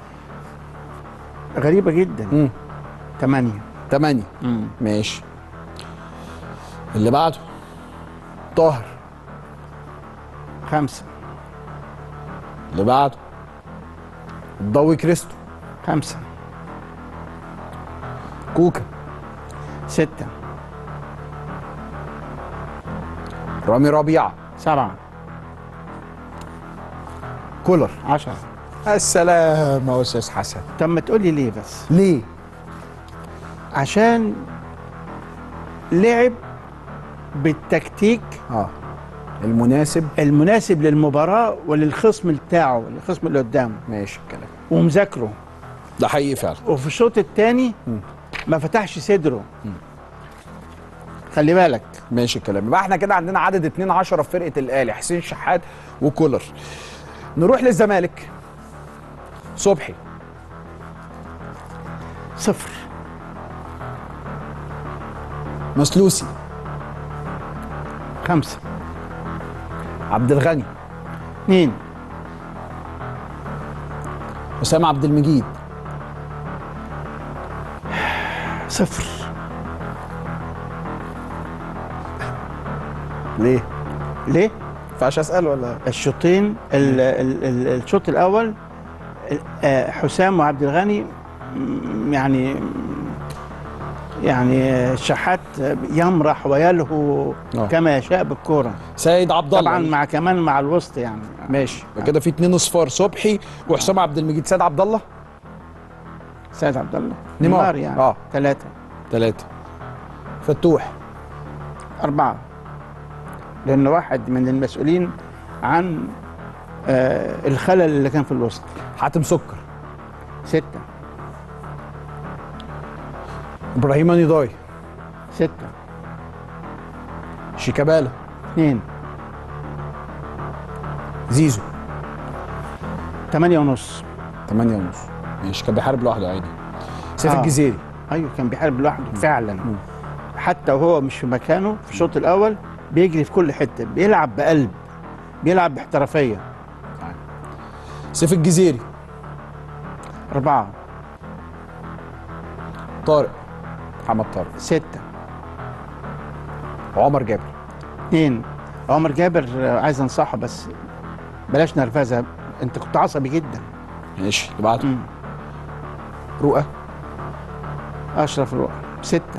[SPEAKER 7] غريبة جدا
[SPEAKER 1] مم.
[SPEAKER 7] ثمانية
[SPEAKER 1] تمانية ماشي اللي بعده طاهر
[SPEAKER 7] خمسة
[SPEAKER 1] اللي بعده الضوي كريستو
[SPEAKER 7] خمسة
[SPEAKER 1] كوكا
[SPEAKER 7] ستة
[SPEAKER 1] رامي ربيعة
[SPEAKER 7] سبعة
[SPEAKER 1] كولر
[SPEAKER 7] عشرة
[SPEAKER 1] السلام يا استاذ حسن
[SPEAKER 7] طب ما تقولي ليه بس
[SPEAKER 1] ليه
[SPEAKER 7] عشان لعب بالتكتيك
[SPEAKER 1] اه المناسب
[SPEAKER 7] المناسب للمباراة وللخصم بتاعه الخصم اللي قدامه
[SPEAKER 1] ماشي الكلام
[SPEAKER 7] ومذاكره
[SPEAKER 1] ده حقيقي فعلا
[SPEAKER 7] وفي الشوط الثاني ما فتحش صدره خلي بالك
[SPEAKER 1] ماشي الكلام يبقى احنا كده عندنا عدد 2 10 في فرقه الاهلي حسين شحات وكولر نروح للزمالك صبحي
[SPEAKER 7] صفر
[SPEAKER 1] مسلوسي
[SPEAKER 7] خمسة
[SPEAKER 1] عبد الغني
[SPEAKER 7] اثنين
[SPEAKER 1] اسامه عبد المجيد
[SPEAKER 7] صفر
[SPEAKER 1] ليه؟
[SPEAKER 7] ليه؟
[SPEAKER 1] ما ينفعش اسال ولا
[SPEAKER 7] الشوطين ال- ال- ال- الشوط الاول آه، حسام وعبد الغني م- يعني يعني شحات يمرح ويلهو
[SPEAKER 1] آه.
[SPEAKER 7] كما يشاء بالكوره
[SPEAKER 1] سيد عبد الله
[SPEAKER 7] طبعا مع كمان مع الوسط يعني
[SPEAKER 1] ماشي يبقى كده في اتنين اصفار صبحي وحسام عبد المجيد سيد عبد الله
[SPEAKER 7] سيد عبد الله
[SPEAKER 1] نيمار.
[SPEAKER 7] نيمار يعني
[SPEAKER 1] آه.
[SPEAKER 7] ثلاثه
[SPEAKER 1] ثلاثة فتوح
[SPEAKER 7] اربعه لان واحد من المسؤولين عن آه الخلل اللي كان في الوسط
[SPEAKER 1] حاتم سكر
[SPEAKER 7] سته
[SPEAKER 1] ابراهيم نضاي
[SPEAKER 7] سته
[SPEAKER 1] شيكابالا
[SPEAKER 7] اثنين
[SPEAKER 1] زيزو
[SPEAKER 7] ثمانية ونص
[SPEAKER 1] 8 ونص ماشي كان بيحارب لوحده عادي سيف
[SPEAKER 7] آه.
[SPEAKER 1] الجزيري
[SPEAKER 7] ايوه كان بيحارب لوحده فعلا حتى وهو مش في مكانه في الشوط الاول بيجري في كل حته بيلعب بقلب بيلعب باحترافيه
[SPEAKER 1] سيف الجزيري
[SPEAKER 7] اربعه
[SPEAKER 1] طارق محمد طارق
[SPEAKER 7] سته
[SPEAKER 1] عمر جابر
[SPEAKER 7] اثنين عمر جابر آه، عايز انصحه بس بلاش نرفزه انت كنت عصبي جدا
[SPEAKER 1] ماشي اللي بعده
[SPEAKER 7] مم.
[SPEAKER 1] رؤى
[SPEAKER 7] اشرف روح سته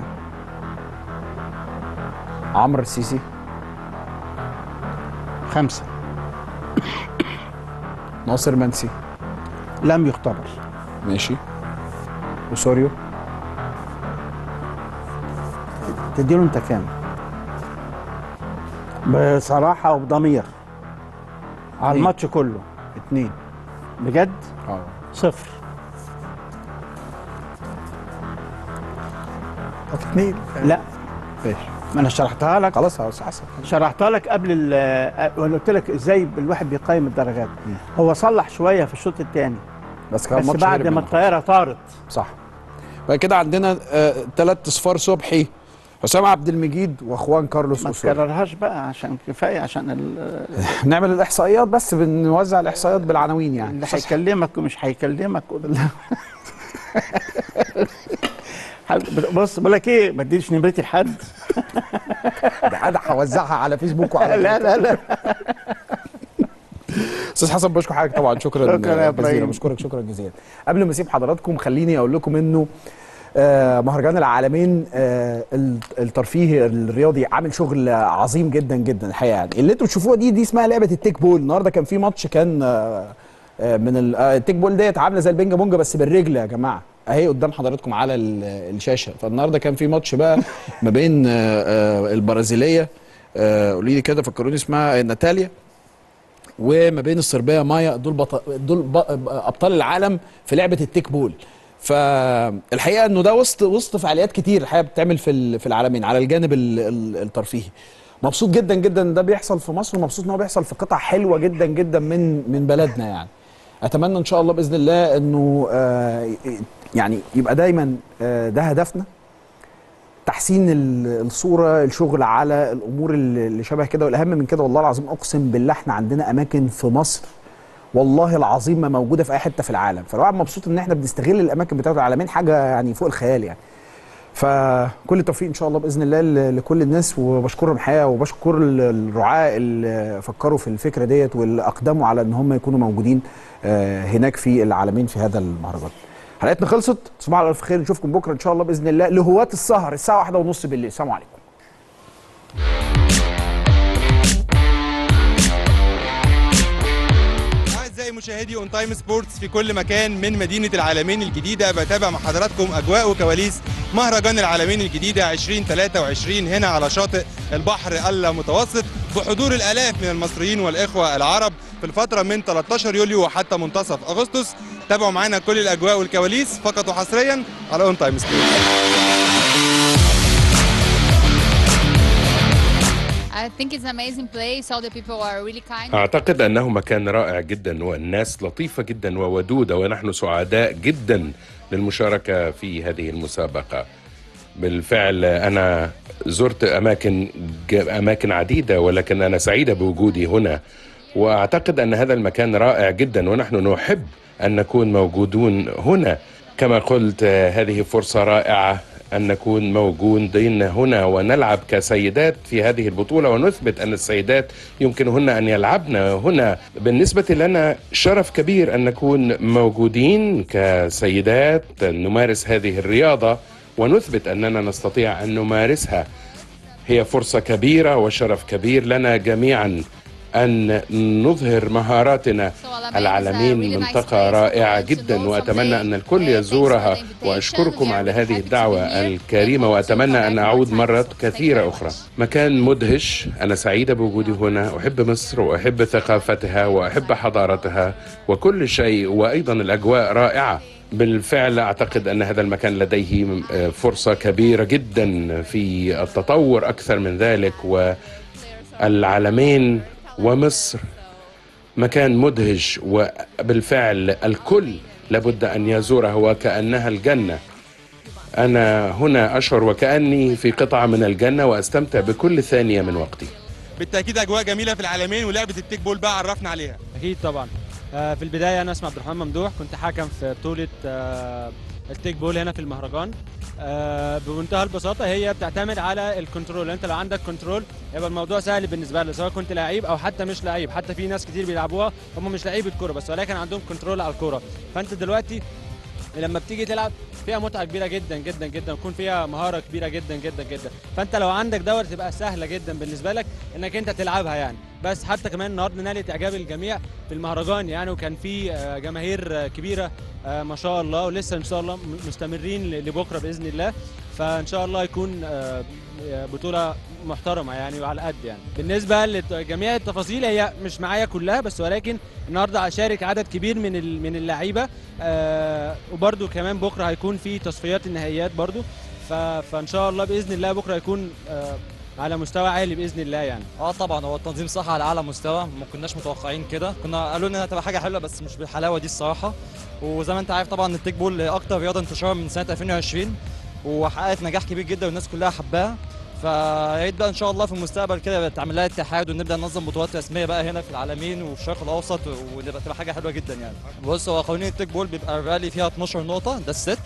[SPEAKER 1] عمرو السيسي
[SPEAKER 7] خمسه
[SPEAKER 1] ناصر منسي
[SPEAKER 7] لم يختبر
[SPEAKER 1] ماشي وسوريو
[SPEAKER 7] تديله انت كام بصراحه وبضمير على
[SPEAKER 1] اتنين.
[SPEAKER 7] الماتش كله
[SPEAKER 1] اتنين
[SPEAKER 7] بجد
[SPEAKER 1] اه
[SPEAKER 7] صفر
[SPEAKER 1] اتنين
[SPEAKER 7] لا
[SPEAKER 1] ماشي
[SPEAKER 7] ما انا شرحتها لك
[SPEAKER 1] خلاص خلاص حسن
[SPEAKER 7] شرحتها لك قبل ال- وانا قلت لك ازاي الواحد بيقيم الدرجات هو صلح شويه في الشوط الثاني
[SPEAKER 1] بس كان
[SPEAKER 7] بس
[SPEAKER 1] ماتش
[SPEAKER 7] بعد
[SPEAKER 1] هرب
[SPEAKER 7] ما
[SPEAKER 1] منه.
[SPEAKER 7] الطياره طارت
[SPEAKER 1] صح بعد كده عندنا ثلاث اصفار صبحي حسام عبد المجيد واخوان كارلوس
[SPEAKER 7] ما
[SPEAKER 1] اسوري
[SPEAKER 7] تكررهاش بقى عشان كفايه عشان ال-
[SPEAKER 1] نعمل الاحصائيات بس بنوزع الاحصائيات بالعناوين يعني
[SPEAKER 7] اللي هيكلمك ومش هيكلمك قول- بص بقول لك ايه ما تديش نمرتي لحد
[SPEAKER 1] ده انا هوزعها على فيسبوك وعلى
[SPEAKER 7] لا لا لا
[SPEAKER 1] استاذ حسن بشكر حضرتك طبعا شكرا
[SPEAKER 7] شكرا يا
[SPEAKER 1] جزيلا
[SPEAKER 7] إبراهيم.
[SPEAKER 1] بشكرك شكرا جزيلا قبل ما اسيب حضراتكم خليني اقول لكم انه آه، مهرجان العالمين آه، ال- الترفيهي الرياضي عامل شغل عظيم جدا جدا الحقيقه يعني اللي انتوا تشوفوها دي دي اسمها لعبه التيك بول النهارده كان في ماتش كان آه، آه، من ال- آه، التيك بول ديت عامله زي البينج بونج بس بالرجل يا جماعه اهي قدام حضراتكم على ال- الشاشه فالنهارده كان في ماتش بقى ما بين آه، آه، البرازيليه آه، قولي لي كده فكروني اسمها ناتاليا وما بين الصربيه مايا دول بط... دول ب... ابطال العالم في لعبه التيك بول فالحقيقه انه ده وسط وسط فعاليات كتير الحقيقه بتتعمل في ال- في العالمين على الجانب ال... ال- الترفيهي مبسوط جدا جدا إن ده بيحصل في مصر ومبسوط ان هو بيحصل في قطع حلوه جدا جدا من من بلدنا يعني اتمنى ان شاء الله باذن الله انه آه يعني يبقى دايما آه ده هدفنا تحسين ال- الصوره الشغل على الامور اللي اللي شبه كده والاهم من كده والله العظيم اقسم بالله احنا عندنا اماكن في مصر والله العظيم ما موجوده في اي حته في العالم فالواحد مبسوط ان احنا بنستغل الاماكن بتاعت العالمين حاجه يعني فوق الخيال يعني فكل التوفيق ان شاء الله باذن الله ل- لكل الناس وبشكرهم الحقيقه وبشكر ال- الرعاة اللي فكروا في الفكره ديت واللي اقدموا على ان هم يكونوا موجودين آه، هناك في العالمين في هذا المهرجان حلقتنا خلصت تصبحوا على الف خير نشوفكم بكره ان شاء الله باذن الله لهواة السهر الساعه واحدة ونص بالليل السلام عليكم
[SPEAKER 8] أعزائي مشاهدي اون تايم سبورتس في كل مكان من مدينة العالمين الجديدة بتابع مع حضراتكم أجواء وكواليس مهرجان العالمين الجديدة 2023 هنا على شاطئ البحر المتوسط بحضور الآلاف من المصريين والإخوة العرب في الفترة من 13 يوليو وحتى منتصف أغسطس تابعوا معنا كل الأجواء والكواليس فقط وحصريا على اون تايم سبورتس
[SPEAKER 9] I think it's an amazing place. All the people are really kind.
[SPEAKER 10] أعتقد أنه مكان رائع جدا والناس لطيفة جدا وودودة ونحن سعداء جدا للمشاركة في هذه المسابقة بالفعل أنا زرت أماكن ج- أماكن عديدة ولكن أنا سعيدة بوجودي هنا وأعتقد أن هذا المكان رائع جدا ونحن نحب أن نكون موجودون هنا كما قلت آه، هذه فرصة رائعة أن نكون موجودين هنا ونلعب كسيدات في هذه البطولة ونثبت أن السيدات يمكنهن أن يلعبن هنا بالنسبة لنا شرف كبير أن نكون موجودين كسيدات نمارس هذه الرياضة ونثبت أننا نستطيع أن نمارسها هي فرصة كبيرة وشرف كبير لنا جميعا أن نظهر مهاراتنا العالمين منطقة رائعة جدا وأتمنى أن الكل يزورها وأشكركم على هذه الدعوة الكريمة وأتمنى أن أعود مرات كثيرة أخرى مكان مدهش أنا سعيدة بوجودي هنا أحب مصر وأحب ثقافتها وأحب حضارتها وكل شيء وأيضا الأجواء رائعة بالفعل اعتقد ان هذا المكان لديه فرصه كبيره جدا في التطور اكثر من ذلك والعالمين ومصر مكان مدهش وبالفعل الكل لابد ان يزوره وكانها الجنه انا هنا اشعر وكاني في قطعه من الجنه واستمتع بكل ثانيه من وقتي
[SPEAKER 8] بالتاكيد اجواء جميله في العالمين ولعبه التيك بول بقى عرفنا عليها
[SPEAKER 11] اكيد طبعا آه، في البدايه انا اسمي عبد الرحمن ممدوح كنت حكم في بطوله آه، التيك بول هنا في المهرجان آه، بمنتهى البساطه هي بتعتمد على الكنترول انت لو عندك كنترول يبقى الموضوع سهل بالنسبه لك سواء كنت لعيب او حتى مش لعيب حتى في ناس كتير بيلعبوها هم مش لعيبه كوره بس ولكن عندهم كنترول على الكوره فانت دلوقتي لما بتيجي تلعب فيها متعه كبيره جدا جدا جدا ويكون فيها مهاره كبيره جدا جدا جدا فانت لو عندك دوت تبقى سهله جدا بالنسبه لك انك انت تلعبها يعني بس حتى كمان النهارده نالت اعجاب الجميع في المهرجان يعني وكان في آه، جماهير آه، كبيره آه، ما شاء الله ولسه ان شاء الله م- مستمرين ل- لبكره باذن الله فان شاء الله يكون آه، بطوله محترمه يعني وعلى قد يعني بالنسبه لجميع التفاصيل هي مش معايا كلها بس ولكن النهارده هشارك عدد كبير من ال- من اللعيبه آه، وبرده كمان بكره هيكون في تصفيات النهائيات برده ف- فان شاء الله باذن الله بكره يكون آه، على مستوى عالي باذن الله يعني
[SPEAKER 12] اه طبعا هو التنظيم صح على اعلى مستوى ما كناش متوقعين كده كنا قالوا لنا هتبقى حاجه حلوه بس مش بالحلاوه دي الصراحه وزي ما انت عارف طبعا التيك بول اكتر رياضه انتشارا من سنه 2020 وحققت نجاح كبير جدا والناس كلها حباها فيا ريت بقى ان شاء الله في المستقبل كده تعمل لها اتحاد ونبدا ننظم بطولات رسميه بقى هنا في العالمين وفي الشرق الاوسط وتبقى تبقى حاجه حلوه جدا يعني بص هو قوانين التيك بول بيبقى الرالي فيها 12 نقطه ده الست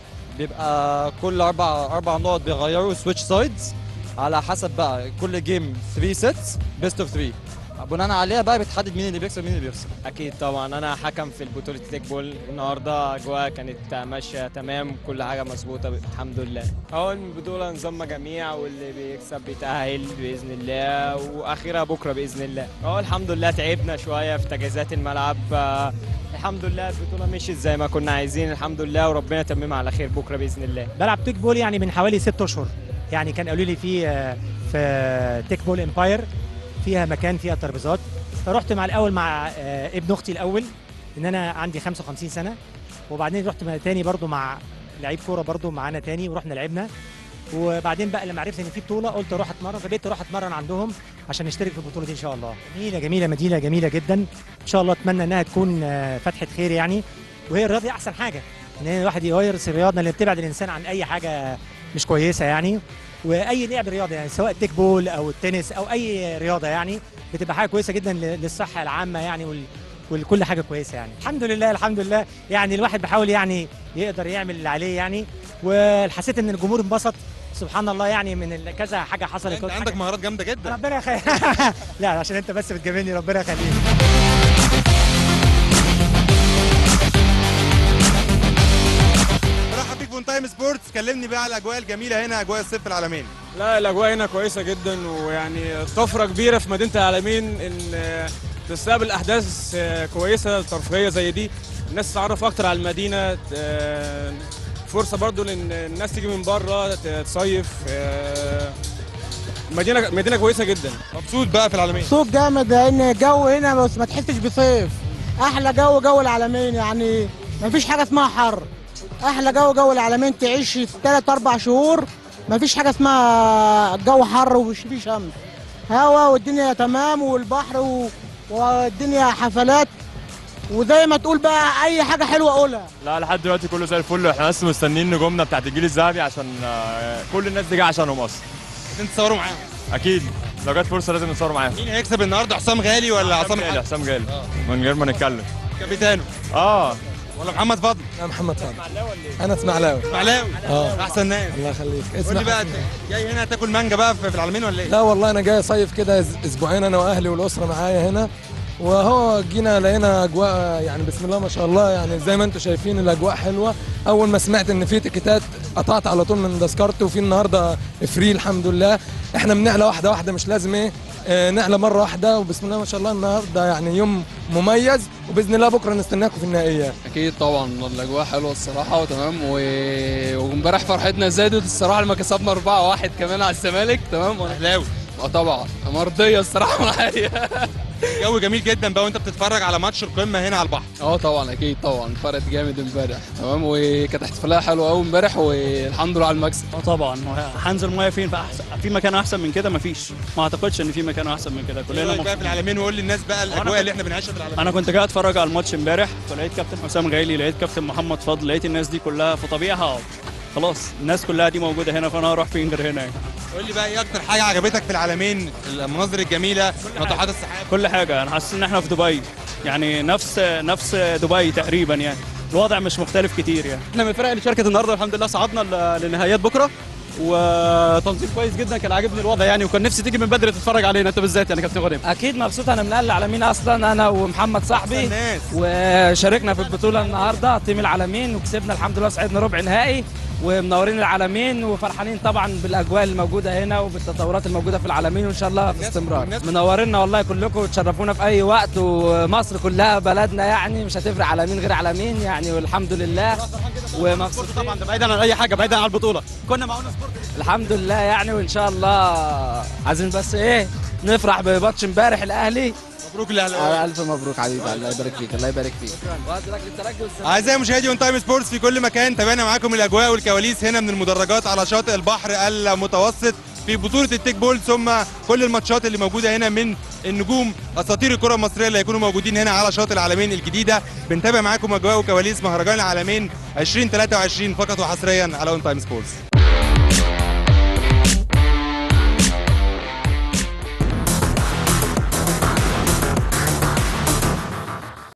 [SPEAKER 12] بيبقى كل اربع اربع نقط بيغيروا سويتش سايدز على حسب بقى كل جيم 3 سيتس بيست اوف 3 بناء عليها بقى بتحدد مين اللي بيكسب مين اللي بيخسر
[SPEAKER 11] اكيد طبعا انا حكم في البطوله تيك بول النهارده اجواء كانت ماشيه تمام كل حاجه مظبوطه الحمد لله هو البطوله نظام مجاميع واللي بيكسب بيتاهل باذن الله واخرها بكره باذن الله هو الحمد لله تعبنا شويه في تجهيزات الملعب آه، الحمد لله البطوله مشيت زي ما كنا عايزين الحمد لله وربنا يتممها على خير بكره باذن الله
[SPEAKER 13] بلعب تيك بول يعني من حوالي ست اشهر يعني كان قالوا لي في آه، في تيك بول امباير فيها مكان فيها ترابيزات فرحت مع الاول مع آه، ابن اختي الاول ان انا عندي 55 سنه وبعدين رحت مع- تاني برضو مع لعيب كوره برضو معانا تاني ورحنا لعبنا وبعدين بقى لما عرفت ان في بطوله قلت اروح اتمرن فبقيت اروح اتمرن عندهم عشان نشترك في البطوله دي ان شاء الله جميله جميله مدينه جميله جدا ان شاء الله اتمنى انها تكون آه، فتحه خير يعني وهي الرياضه دي احسن حاجه ان الواحد يغير الرياضه اللي بتبعد الانسان عن اي حاجه مش كويسه يعني واي لعب رياضه يعني سواء تيك بول او التنس او اي رياضه يعني بتبقى حاجه كويسه جدا ل- للصحه العامه يعني وال وكل حاجه كويسه يعني الحمد لله الحمد لله يعني الواحد بيحاول يعني يقدر يعمل اللي عليه يعني وحسيت ان الجمهور انبسط سبحان الله يعني من ال- كذا حاجه حصلت
[SPEAKER 8] انت عندك مهارات جامده جدا
[SPEAKER 13] ربنا يخليك لا عشان انت بس بتجاملني ربنا يخليك
[SPEAKER 8] برحب بيك بون تايم سبورتس كلمني بقى على الاجواء الجميله هنا اجواء الصيف في العالمين
[SPEAKER 14] لا الاجواء هنا كويسه جدا ويعني طفره كبيره في مدينه العالمين ان آه، تستقبل احداث آه، كويسه ترفيهيه زي دي الناس تتعرف اكتر على المدينه آه، فرصه برضو لان الناس تيجي من بره ت- تصيف آه، مدينه مدينه كويسه جدا
[SPEAKER 8] مبسوط بقى في العالمين
[SPEAKER 15] صوت جامد لان الجو هنا بس ما تحسش بصيف احلى جو جو العالمين يعني ما فيش حاجه اسمها حر احلى جو جو العالمين تعيش ثلاث اربع شهور ما فيش حاجه اسمها الجو حر ومش فيه شمس هوا والدنيا تمام والبحر و... والدنيا حفلات وزي ما تقول بقى اي حاجه حلوه قولها
[SPEAKER 16] لا لحد دلوقتي كله زي الفل واحنا بس مستنيين نجومنا بتاعت الجيل الذهبي عشان آه، كل الناس دي جايه عشانهم اصلا
[SPEAKER 8] انت تصوروا معاهم
[SPEAKER 16] اكيد لو جت فرصه لازم نصور معاهم
[SPEAKER 8] مين هيكسب النهارده حسام غالي ولا عصام
[SPEAKER 16] غالي
[SPEAKER 8] الحاج
[SPEAKER 16] حسام غالي من غير ما نتكلم
[SPEAKER 8] كابيتانو
[SPEAKER 16] اه
[SPEAKER 8] ولا محمد فضل
[SPEAKER 17] انا محمد فهمي انا اسماعيلاوي
[SPEAKER 8] اسماعيلاوي
[SPEAKER 17] اه
[SPEAKER 8] احسن ناس
[SPEAKER 17] الله يخليك
[SPEAKER 8] قول لي بقى جاي هنا تاكل مانجا بقى في في العالمين ولا ايه؟
[SPEAKER 17] لا والله انا جاي صيف كده أس- اسبوعين انا واهلي والاسره معايا هنا وهو جينا لقينا اجواء يعني بسم الله ما شاء الله يعني زي ما انتم شايفين الاجواء حلوه اول ما سمعت ان في تيكيتات قطعت على طول من تذكرتي وفي النهارده فري الحمد لله احنا بنعلى واحده واحده مش لازم ايه آه، نعلى مره واحده وبسم الله ما شاء الله النهارده يعني يوم مميز وباذن الله بكره نستناكم في النهائيات
[SPEAKER 18] اكيد طبعا الاجواء حلوه الصراحه وتمام و... وامبارح فرحتنا زادت الصراحه لما كسبنا 4-1 كمان على الزمالك تمام
[SPEAKER 8] اهلاوي
[SPEAKER 18] اه طبعا مرضيه الصراحه معايا
[SPEAKER 8] جو جميل جدا بقى وانت بتتفرج على ماتش القمه هنا على البحر
[SPEAKER 18] اه طبعا اكيد طبعا فرقت جامد امبارح تمام وكانت احتفاليه حلوه قوي امبارح والحمد لله على المكسب
[SPEAKER 19] اه طبعا هنزل ميه فين في احسن في مكان احسن من كده مفيش ما اعتقدش ان في مكان احسن من كده
[SPEAKER 8] ايه
[SPEAKER 19] كلنا
[SPEAKER 8] رايك بقى في العالمين وقول للناس بقى الاجواء اللي احنا بنعيشها في العالمين
[SPEAKER 19] انا كنت جاي اتفرج على الماتش امبارح فلقيت كابتن حسام غالي لقيت كابتن محمد فضل لقيت الناس دي كلها فطبيعي هقعد خلاص الناس كلها دي موجوده هنا فانا هروح فين غير هنا يعني.
[SPEAKER 8] قول لي بقى ايه اكتر حاجه عجبتك في العالمين المناظر الجميله ناطحات السحاب
[SPEAKER 19] كل حاجه انا حاسس ان احنا في دبي يعني نفس نفس دبي تقريبا يعني الوضع مش مختلف كتير يعني
[SPEAKER 20] احنا من الفرق اللي شاركت النهارده الحمد لله صعدنا ل- لنهائيات بكره وتنظيم كويس جدا كان عاجبني الوضع يعني وكان نفسي تيجي من بدري تتفرج علينا انت بالذات يعني كابتن غنيم
[SPEAKER 21] اكيد مبسوط انا من اهل العالمين اصلا انا ومحمد صاحبي وشاركنا في البطوله النهارده تيم العالمين وكسبنا الحمد لله صعدنا ربع نهائي ومنورين العالمين وفرحانين طبعا بالاجواء الموجوده هنا وبالتطورات الموجوده في العالمين وان شاء الله في استمرار منورينا والله كلكم وتشرفونا في اي وقت ومصر كلها بلدنا يعني مش هتفرق عالمين غير عالمين يعني والحمد لله ومبسوطين
[SPEAKER 20] طبعا ده بعيدا عن اي حاجه بعيدا عن البطوله كنا معانا سبورت
[SPEAKER 21] الحمد لله يعني وان شاء الله عايزين بس ايه نفرح بماتش امبارح الاهلي
[SPEAKER 8] مبروك الاهلي
[SPEAKER 21] الف مبروك حبيبي الله يبارك فيك الله يبارك فيك
[SPEAKER 8] اعزائي مشاهدي اون تايم سبورتس في كل مكان تابعنا معاكم الاجواء والكواليس هنا من المدرجات على شاطئ البحر المتوسط في بطوله التيك بول ثم كل الماتشات اللي موجوده هنا من النجوم اساطير الكره المصريه اللي هيكونوا موجودين هنا على شاطئ العالمين الجديده بنتابع معاكم اجواء وكواليس مهرجان العالمين 2023 فقط وحصريا على اون تايم سبورتس